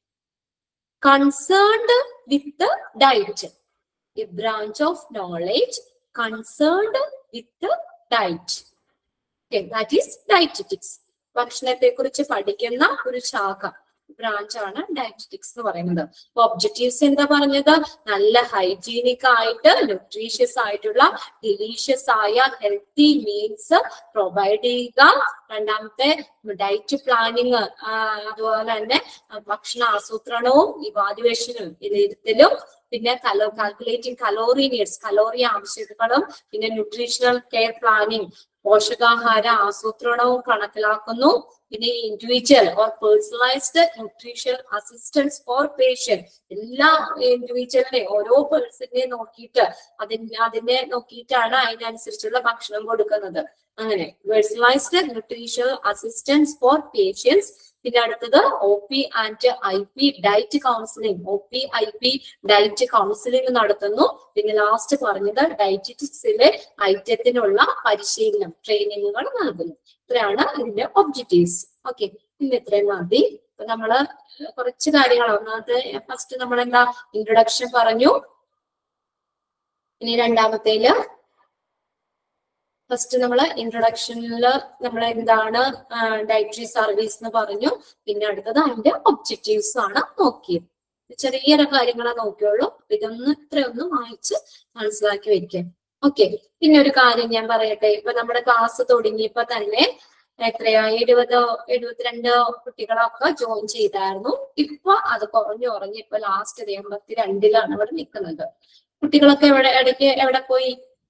concerned with diet a branch of knowledge concerned with diet that is dietetics ഭക്ഷണത്തെ കുറിച്ച് പഠിക്കുന്ന ഒരു ശാഖ ബ്രാഞ്ച് ആണ് ഡയറ്ററ്റിക്സ് എന്ന് പറയുന്നത് അപ്പൊ ഒബ്ജക്റ്റീവ്സ് എന്താ പറഞ്ഞത് നല്ല ഹൈജീനിക് ആയിട്ട് ന്യൂട്രീഷ്യസ് ആയിട്ടുള്ള ഡിലീഷ്യസ് ആയ ഹെൽത്തി മീൽസ് പ്രൊവൈഡ് ചെയ്യുക രണ്ടാമത്തെ ഡയറ്റ് പ്ലാനിങ് അതുപോലെ തന്നെ ഭക്ഷണ ആസൂത്രണവും ഇവാലുവേഷനും വിലയിരുത്തലും പിന്നെ കലോ കാൽക്കുലേറ്റിംഗ് കലോറി നീഡ്സ് കലോറി ആവശ്യകതകളും പിന്നെ ന്യൂട്രീഷണൽ കെയർ പ്ലാനിങ് പോഷകാഹാര ആസൂത്രണവും കണക്കിലാക്കുന്നു പിന്നെ individual or personalized nutrition assistance for patient എല്ലാ ഇൻഡിവിജ്വലിനെ ഓരോ പേഴ്സണിനെ നോക്കിയിട്ട് അതിന് അതിനെ നോക്കിയിട്ടാണ് അതിനനുസരിച്ചുള്ള ഭക്ഷണം കൊടുക്കുന്നത് അങ്ങനെ personalized nutrition assistance for patients പിന്നെ അടുത്തത് O P and I P diet counselling O P I P diet counselling നടത്തുന്നു പിന്നെ ലാസ്റ്റ് പറഞ്ഞത് ഡയറ്റിറ്റിക്സിലെ ഐറ്റത്തിനുള്ള പരിശീലനം ട്രെയിനിങ്ങുകൾ നൽകുന്നു ഇത്രയാണ് ഇതിന്റെ ഒബ്ജക്റ്റീവ്സ് ഓക്കെ പിന്നെ ഇത്രയും മതി ഇപ്പൊ നമ്മള് കുറച്ച് കാര്യങ്ങൾ ഒന്നാമത്തെ ഫസ്റ്റ് നമ്മൾ എന്താ ഇൻട്രൊഡക്ഷൻ പറഞ്ഞു ഇനി രണ്ടാമത്തേല് ഫസ്റ്റ് നമ്മൾ ഇൻട്രൊഡക്ഷനിൽ നമ്മൾ എന്താണ് ഡയറ്ററി സർവീസ് എന്ന് പറഞ്ഞു പിന്നെ അടുത്തത് അതിന്റെ ഒബ്ജക്റ്റീവ്സ് ആണ് നോക്കിയത് ചെറിയ കാര്യങ്ങളെ നോക്കിയുള്ളൂ ഇതൊന്ന് ഇത്രയൊന്ന് വായിച്ച് മനസ്സിലാക്കി വെക്കാം ഓക്കെ പിന്നെ ഒരു കാര്യം ഞാൻ പറയട്ടെ ഇപ്പൊ നമ്മുടെ ക്ലാസ് തുടങ്ങിയപ്പോ തന്നെ എത്രയാ എഴുപതോ എഴുപത്തിരണ്ട് കുട്ടികളൊക്കെ ജോയിൻ ചെയ്തായിരുന്നു ഇപ്പൊ അത് കുറഞ്ഞു കുറഞ്ഞ് ഇപ്പൊ ലാസ്റ്റ് എൺപത്തി രണ്ടിലാണ് അവിടെ നിൽക്കുന്നത് കുട്ടികളൊക്കെ എവിടെ ഇടയ്ക്ക് എവിടെ പോയി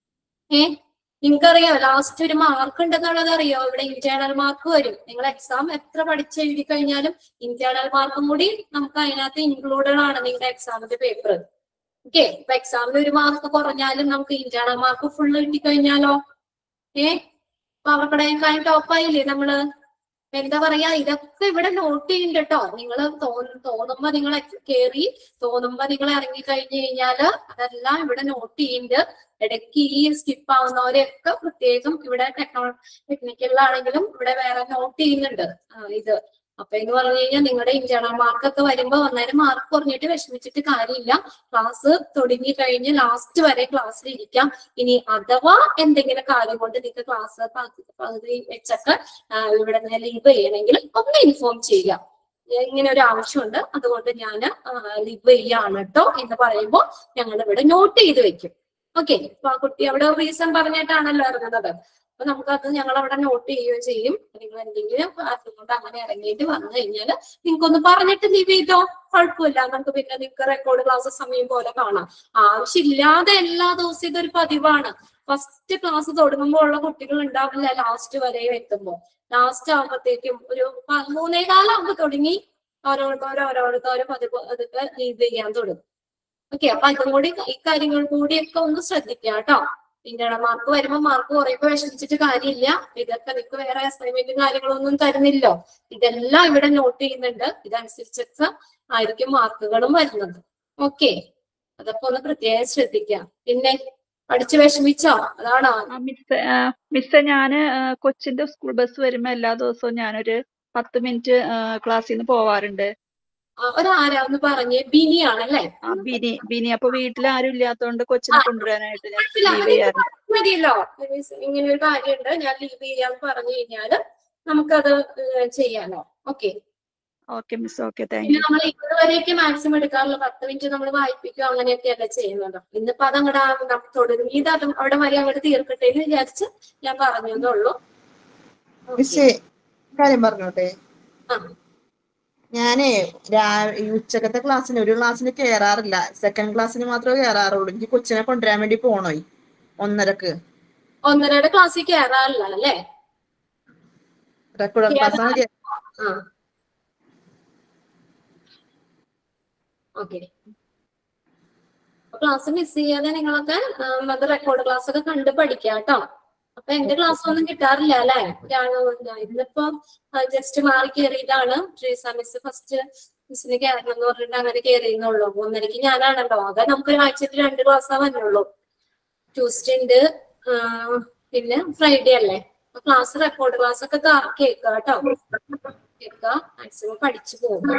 ഏ നിങ്ങൾക്കറിയാം ലാസ്റ്റ് ഒരു മാർക്ക് ഉണ്ടെന്നുള്ളത് അറിയോ ഇവിടെ ഇന്റേണൽ മാർക്ക് വരും നിങ്ങൾ എക്സാം എത്ര പഠിച്ച് എഴുതി കഴിഞ്ഞാലും ഇന്റേണൽ മാർക്കും കൂടി നമുക്ക് അതിനകത്ത് ഇൻക്ലൂഡഡ് ആണ് നിങ്ങളുടെ എക്സാമിന്റെ പേപ്പർ ഓക്കെ ഇപ്പൊ എക്സാമിൽ ഒരു മാർക്ക് കുറഞ്ഞാലും നമുക്ക് ഇന്റേണൽ മാർക്ക് ഫുള്ള് കിട്ടിക്കഴിഞ്ഞാലോ ഏ അപ്പൊ അവർക്കടേക്കാളും ടോപ്പായില്ലേ നമ്മള് അപ്പൊ എന്താ പറയാ ഇതൊക്കെ ഇവിടെ നോട്ട് ചെയ്യുന്നുണ്ട് കേട്ടോ നിങ്ങൾ തോന്നുമ്പോ നിങ്ങൾ കേറി തോന്നുമ്പോ നിങ്ങൾ ഇറങ്ങി കഴിഞ്ഞു കഴിഞ്ഞാല് അതെല്ലാം ഇവിടെ നോട്ട് ചെയ്യുന്നുണ്ട് ഇടയ്ക്ക് ഈ സ്കിപ്പ് ആവുന്നവരെയൊക്കെ പ്രത്യേകം ഇവിടെ ടെക്നോ ടെക്നിക്കലിലാണെങ്കിലും ഇവിടെ വേറെ നോട്ട് ചെയ്യുന്നുണ്ട് ആ, ഇത് അപ്പൊ എന്ന് പറഞ്ഞു കഴിഞ്ഞാൽ നിങ്ങളുടെ ഇന്റേണൽ മാർക്ക് ഒക്കെ വരുമ്പോ അന്നേരം മാർക്ക് കുറഞ്ഞിട്ട് വിഷമിച്ചിട്ട് കാര്യമില്ല ക്ലാസ് തുടങ്ങി കഴിഞ്ഞ് ലാസ്റ്റ് വരെ ക്ലാസ്സിൽ ഇരിക്കാം ഇനി അഥവാ എന്തെങ്കിലും കാര്യം കൊണ്ട് നിങ്ങൾക്ക് ക്ലാസ് പകുതി വെച്ചൊക്കെ ആ, ഇവിടെ നിന്ന് ലീവ് ചെയ്യണമെങ്കിൽ ഒന്ന് ഇൻഫോം ചെയ്യുക ഇങ്ങനെ ഒരു ആവശ്യമുണ്ട് അതുകൊണ്ട് ഞാൻ ലീവ് ചെയ്യാണ് കേട്ടോ എന്ന് പറയുമ്പോൾ ഞങ്ങൾ ഇവിടെ നോട്ട് ചെയ്ത് വെക്കും ഓക്കെ അപ്പൊ ആ കുട്ടി അവിടെ റീസൺ പറഞ്ഞിട്ടാണല്ലോ ഇറങ്ങുന്നത് അപ്പൊ നമുക്കത് ഞങ്ങൾ അവിടെ നോട്ട് ചെയ്യുകയും ചെയ്യും നിങ്ങൾ എന്തെങ്കിലും കാരണം കൊണ്ട് അങ്ങനെ ഇറങ്ങിയിട്ട് വന്നു കഴിഞ്ഞാൽ നിങ്ങൾക്ക് ഒന്ന് പറഞ്ഞിട്ട് ലീവ് ചെയ്തോ കുഴപ്പമില്ല നമുക്ക് പിന്നെ നിങ്ങൾക്ക് റെക്കോർഡ് ക്ലാസ് സമയം പോലെ കാണാം ആവശ്യമില്ലാതെ എല്ലാ ദിവസവും ഇതൊരു പതിവാണ് ഫസ്റ്റ് ക്ലാസ് തുടങ്ങുമ്പോൾ ഉള്ള കുട്ടികൾ ഉണ്ടാവില്ല ലാസ്റ്റ് വരെ എത്തുമ്പോൾ ലാസ്റ്റ് ആകുമ്പോഴത്തേക്കും ഒരു പ- മൂന്നേ കാലാകുമ്പോ തുടങ്ങി ഓരോരുത്തർ ഓരോരുത്തർ പതിവ് അതൊക്കെ ലീവ് ചെയ്യാൻ തുടങ്ങും ഓക്കെ അപ്പൊ ഇതും കൂടി ഈ കാര്യങ്ങൾ കൂടിയൊക്കെ ഒന്ന് ശ്രദ്ധിക്കുക കേട്ടോ ഇന്റേണൽ മാർക്ക് വരുമ്പോ മാർക്ക് കുറയുമ്പോ വിഷമിച്ചിട്ട് കാര്യമില്ല ഇതൊക്കെ നിങ്ങൾക്ക് വേറെ അസൈൻമെന്റും കാര്യങ്ങളൊന്നും തരുന്നില്ലോ ഇതെല്ലാം ഇവിടെ നോട്ട് ചെയ്യുന്നുണ്ട് ഇതനുസരിച്ചൊക്കെ ആയിരിക്കും മാർക്കുകളും വരുന്നത് ഓക്കെ അതൊക്കെ ഒന്ന് പ്രത്യേകം ശ്രദ്ധിക്കാം പിന്നെ പഠിച്ചു വിഷമിച്ചോ അതാണോ ആ മിസ് മിസ് ഞാന് ആ, കൊച്ചിന്റെ സ്കൂൾ ബസ് വരുമ്പോ എല്ലാ ദിവസവും ഞാനൊരു പത്ത് മിനിറ്റ് ക്ലാസ്സിൽ നിന്ന് പോവാറുണ്ട് ആ, ഒരാരാന്ന് പറഞ്ഞേ ബിനിയാണല്ലേ ആ ബിനി ബിനി അപ്പൊ വീട്ടിൽ ആരും ഇല്ലാത്തതുകൊണ്ട് കൊച്ചിനെ കൊണ്ടുവരാനായിട്ട് ഞാൻ കുഴപ്പമില്ല, ലീവ് അത് ചെയ്യാറുണ്ട് മതിയല്ലോ മീൻസ് ഇങ്ങനെ ഒരു കാര്യമുണ്ട് ഞാൻ ലീവ് ചെയ്യാന്ന് പറഞ്ഞു കഴിഞ്ഞാല് നമുക്കത് ഏഹ് ചെയ്യാലോ okay okay miss okay thank പിന്നെ യു നമ്മൾ ഇതുവരെയൊക്കെ മാക്സിമം എടുക്കാറുള്ള പത്ത് മിനിറ്റ് നമ്മൾ വായിപ്പിക്കുക അങ്ങനെയൊക്കെയല്ല ചെയ്യുന്നത് ഇന്നിപ്പോ അതങ്ങടെ തുടങ്ങിയത് അത് അവിടെ വരെ അങ്ങോട്ട് തീർക്കട്ടെ എന്ന് വിചാരിച്ച് ഞാൻ പറഞ്ഞതേ ഉള്ളൂ Okay. മിസ്സേ കാര്യം പറഞ്ഞോട്ടെ ആ. ഞാനേ രാ ഈ ഉച്ചക്കത്തെ ക്ലാസ്സിന് ഒരു ക്ലാസ്സിന് കേറാറില്ല സെക്കൻഡ് ക്ലാസ്സിന് മാത്രമേ കേറാറുള്ളൂ എനിക്ക് കൊച്ചിനെ കൊണ്ടുവരാൻ വേണ്ടി പോണോയ് ഒന്നരക്ക് ഒന്നരയുടെ ക്ലാസ്സിൽ കയറാറില്ല അല്ലേ റെക്കോർഡ് ക്ലാസ് ആണ് കേ- ആ ഓക്കെ ക്ലാസ് മിസ് ചെയ്യാതെ നിങ്ങളൊക്കെ ഉം, അത് റെക്കോർഡ് ക്ലാസ് ഒക്കെ കണ്ട് പഠിക്കുക കേട്ടോ അപ്പൊ എന്റെ ക്ലാസ് ഒന്നും കിട്ടാറില്ല അല്ലെ ഇന്നിപ്പോ ജസ്റ്റ് മാറി കയറിയതാണ് ട്രീസ മിസ് ഫസ്റ്റ് മിസ്സിന് കയറണം എന്ന് പറഞ്ഞിട്ട് അങ്ങനെ കയറിയെന്നുള്ളൂ ഒന്നരക്ക് ഞാനാണല്ലോ ആകെ നമുക്ക് ആഴ്ചയിൽ രണ്ട് ക്ലാസ്സാ വന്നുള്ളൂ ട്യൂസ്ഡേ ഉണ്ട് ആ, പിന്നെ ഫ്രൈഡേ അല്ലേ അപ്പൊ ക്ലാസ് റെക്കോർഡ് ക്ലാസ് ഒക്കെ കാ- കേൾക്കുക കേട്ടോ കേൾക്കുക മാക്സിമം പഠിച്ചു പോകുക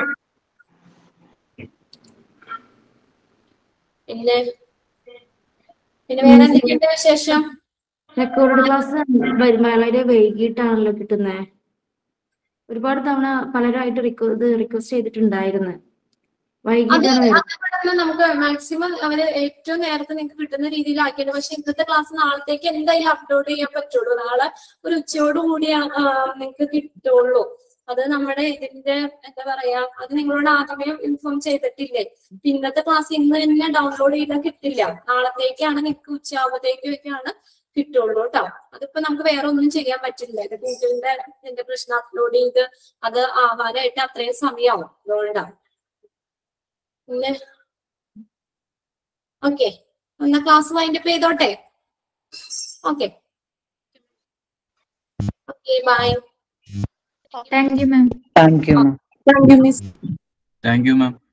പിന്നെ പിന്നെ വേറെ എന്തൊക്കെയുണ്ട് വിശേഷം റെക്കോർഡ് ക്ലാസ് വളരെ വൈകിട്ടാണല്ലോ കിട്ടുന്നത് ഒരുപാട് തവണ പലരായിട്ട് റിക്വ ഇത് റിക്വസ്റ്റ് ചെയ്തിട്ടുണ്ടായിരുന്നു അത് വൈകിട്ടാണ് വരുന്നത് അത് ഇവിടെ നമുക്ക് മാക്സിമം അവര് ഏറ്റവും നേരത്തെ നിങ്ങൾക്ക് കിട്ടുന്ന രീതിയിലാക്കിയത് പക്ഷെ ഇന്നത്തെ ക്ലാസ് നാളത്തേക്ക് എന്തായാലും അപ്ലോഡ് ചെയ്യാൻ പറ്റുള്ളൂ നാളെ ഒരു ഉച്ചയോട് കൂടിയാണ് നിങ്ങൾക്ക് കിട്ടുള്ളൂ അത് നമ്മുടെ ഇതിന്റെ എന്താ പറയാ അത് നിങ്ങളോട് ആദ്യമേ ഇൻഫോം ചെയ്തിട്ടില്ലേ ഇന്നത്തെ ക്ലാസ് ഇന്ന് തന്നെ ഡൗൺലോഡ് ചെയ്താൽ കിട്ടില്ല നാളത്തേക്കാണ് നിങ്ങൾക്ക് ഉച്ചയാവുമ്പോഴത്തേക്കൊക്കെയാണ് കിട്ടുള്ളൂ കേട്ടോ അതിപ്പോ നമുക്ക് വേറെ ഒന്നും ചെയ്യാൻ പറ്റില്ല ഇത് ഗൂഗിളിന്റെ ഇതിന്റെ പ്രശ്നം അപ്ലോഡ് ചെയ്ത് അത് ആവാനായിട്ട് അത്രയും സമയമാവും അതുകൊണ്ടാണ് പിന്നെ ഓക്കെ എന്നാ ക്ലാസ് വൈൻഡപ്പ് ചെയ്തോട്ടെ okay okay bye thank you ma'am Thank you, ma'am. Thank you, Miss. Thank you, ma'am.